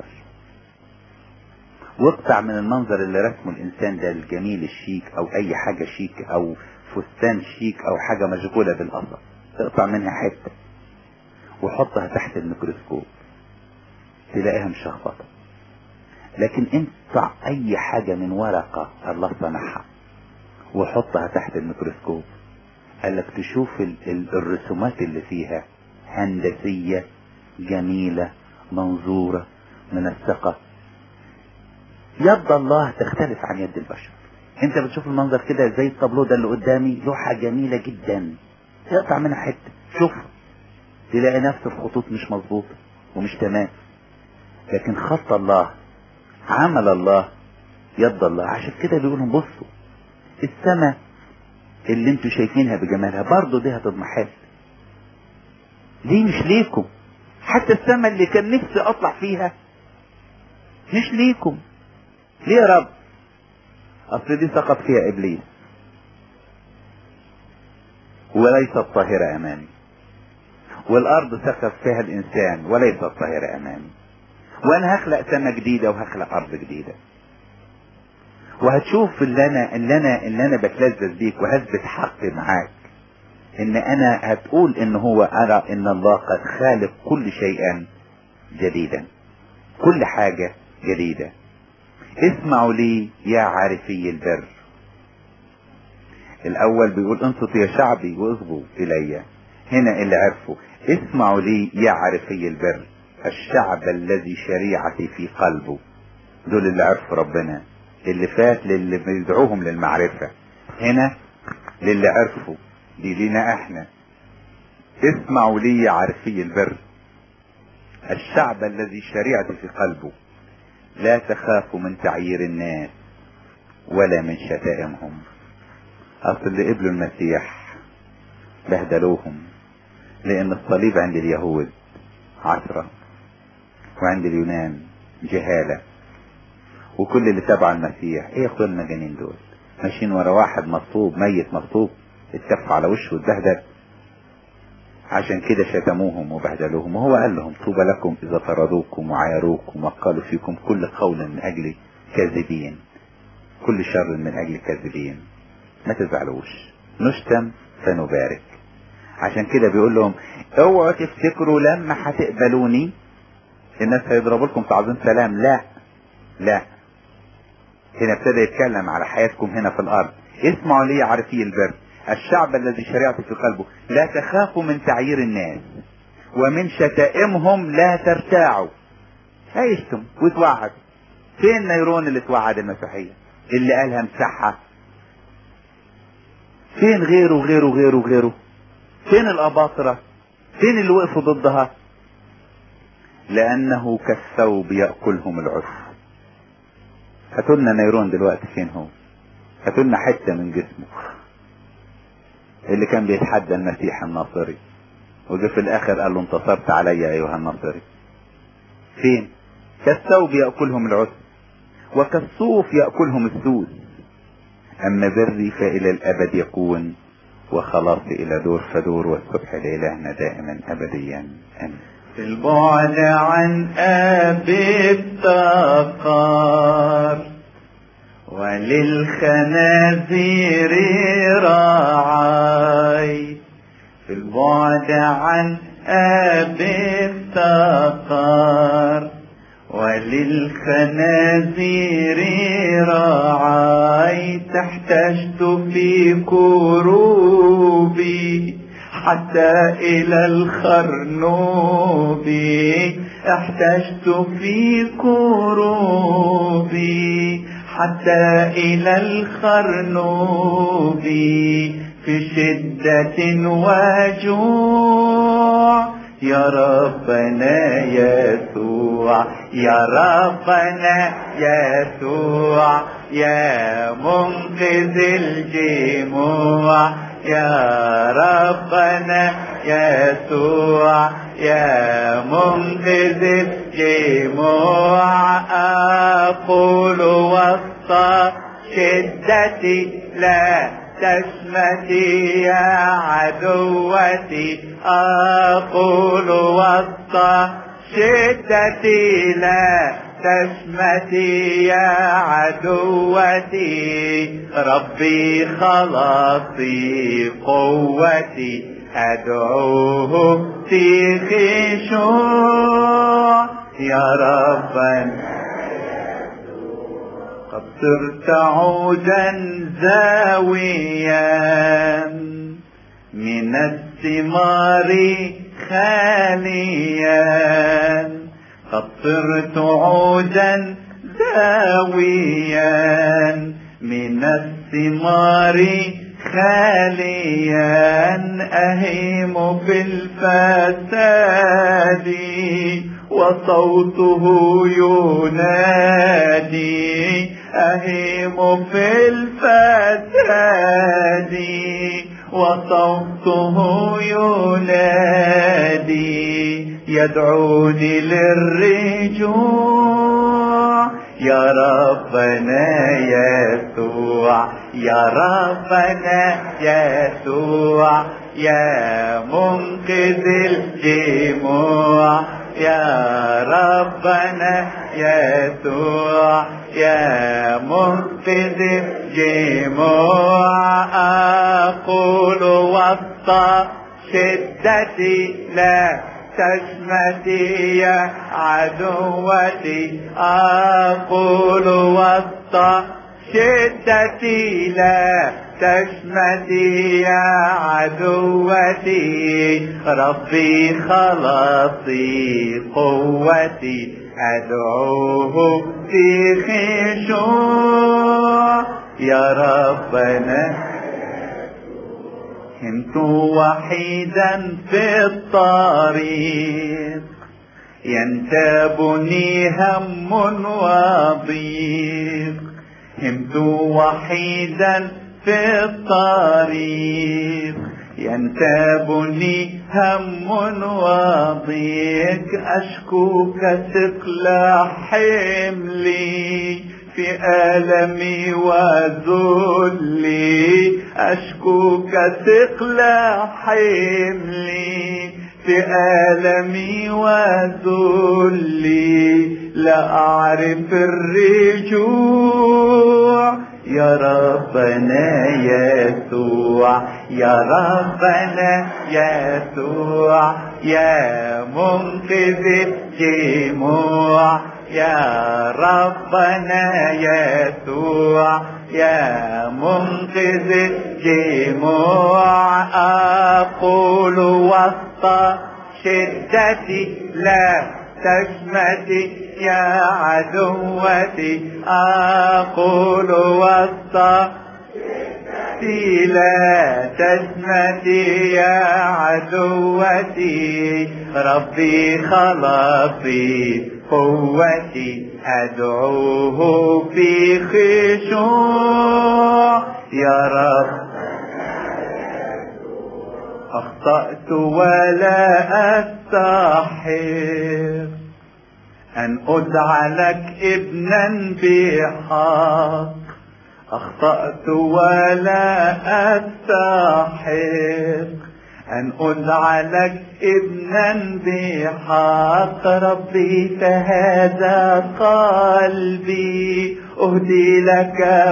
واقطع من المنظر اللي رسمه الانسان ده الجميل الشيك او اي حاجة شيك او فستان شيك او حاجة مشغولة بالاثر اقطع منها حتة وحطها تحت الميكروسكوب تلاقيها مشخبطة لكن انقطع اي حاجة من ورقة الله صنعها وحطها تحت الميكروسكوب قال لك تشوف ال- ال- الرسومات اللي فيها هندسية جميلة منظورة منسقة يد الله تختلف عن يد البشر انت بتشوف المنظر كده زي الطابلو ده اللي قدامي لوحة جميلة جدا تقطع منها حتة شوف تلاقي نفس الخطوط مش مظبوطة ومش تمام لكن خط الله عمل الله يد الله عشان كده بيقولوا بصوا السماء اللي انتوا شايفينها بجمالها برضه دي هتضمحل دي مش ليكم حتى السماء اللي كان نفسي اطلع فيها مش ليكم ليه يا رب اصل دي سقط فيها ابليس وليست طاهرة امامي والارض سقط فيها الانسان وليست طاهرة امامي وانا هخلق سماء جديدة وهخلق ارض جديدة وهتشوف اللي انا اللي انا اللي انا بتلذذ بيك وهثبت حقي معاك ان انا هتقول ان هو ارى ان الله قد خالق كل شيئا جديدا كل حاجة جديدة اسمعوا لي يا عارفي البر الاول بيقول انصتوا يا شعبي واصغوا الي هنا اللي عرفوا اسمعوا لي يا عارفي البر الشعب الذي شريعتي في قلبه دول اللي عرفوا ربنا اللي فات للي بيدعوهم للمعرفة هنا للي عرفوا دي لينا احنا اسمعوا لي يا عارفي البر الشعب الذي شريعتي في قلبه لا تخافوا من تعيير الناس ولا من شتائمهم اصل اللي قبلوا المسيح بهدلوهم لان الصليب عند اليهود عثرة وعند اليونان جهالة وكل اللي تبع المسيح ايه يا اخويا المجانين دول ماشيين ورا واحد مصطوب ميت مصطوب اتكف على وشه واتبهدل عشان كده شتموهم وبهدلوهم وهو قال لهم طوبى لكم اذا طردوكم وعايروكم وقالوا فيكم كل قول من اجل كاذبين كل شر من اجل كاذبين ما تزعلوش نشتم فنبارك عشان كده بيقول لهم اوعوا تفتكروا لما هتقبلوني الناس هيضربوا لكم تعظيم سلام لا لا هنا ابتدى يتكلم على حياتكم هنا في الارض اسمعوا لي عارفي البر الشعب الذي شرعت في قلبه لا تخافوا من تعيير الناس ومن شتائمهم لا ترتاعوا هيشتم وتوعد فين نيرون اللي توعد المسيحية اللي قالها مسحة فين غيره غيره غيره غيره فين الأباطرة فين اللي وقفوا ضدها لأنه كالثوب يأكلهم العسر هاتولنا نيرون دلوقتي فين هو هاتولنا حتة من جسمه اللي كان بيتحدى المسيح الناصري وجه في الاخر قال له انتصرت علي ايها الناصري فين كالثوب يأكلهم العسر وكالصوف يأكلهم السوس اما بري فالى الابد يكون وخلاصي الى دور فدور والسبح لالهنا دائما ابديا امين في البعد عن أبي التقار وللخنازير راعي في البعد عن أبي التقار وللخنازير راعي تحتجت في كروبي حتى إلى الخرنوب احتجت في كروبي حتى إلى الخرنوب في شدة وجوع يا ربنا يسوع يا ربنا يسوع يا منقذ الجموع يا ربنا يسوع يا منقذ الجموع أقول وسط شدتي لا تشمتي يا عدوتي أقول وسط شدتي لا تشمتي يا عدوتي ربي خلاصي قوتي أدعوه في خشوع يا ربنا قد صرت عودا زاويا من الثمار خاليا قد صرت عودا زاويا من الثمار خاليا أهيم في الفساد وصوته ينادي أهيم في الفساد وصوته ينادي يدعوني للرجوع يا ربنا يسوع يا ربنا يسوع يا منقذ الجموع يا ربنا يسوع يا منقذ الجموع أقول وسط شدتي لا تشمتي يا عدوتي أقول وسط شدتي لا تشمتي يا عدوتي ربي خلاصي قوتي أدعوه في خشوع يا ربنا كنت وحيدا في الطريق ينتابني هم وضيق همت وحيدا في الطريق ينتابني هم وضيق أشكوك ثقل حملي في ألمي وذلي أشكوك ثقل حملي في ألمي وذلي لا أعرف الرجوع يا ربنا يسوع يا ربنا يسوع يا منقذ الجموع يا ربنا يسوع يا منقذ الجموع أقول وسط شدتي لا تشمتي يا عدوتي أقول وسط شدتي لا تشمتي يا عدوتي ربي خلاصي قوتي أدعوه بخشوع يا رب أخطأت ولا أستحق أن أدعى لك ابنا بحق أخطأت ولا أستحق أن أدعى لك ابنا بحق ربي فهذا قلبي أهدي لك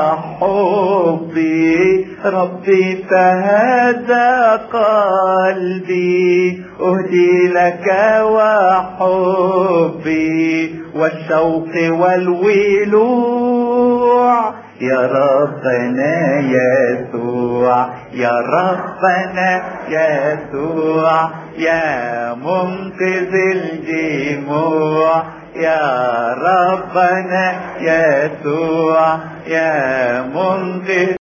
وحبي ربي فهذا قلبي أهدي لك وحبي والشوق والولوع يا ربنا يسوع يا ربنا يسوع يا منقذ الجموع يا ربنا يسوع يا منقذ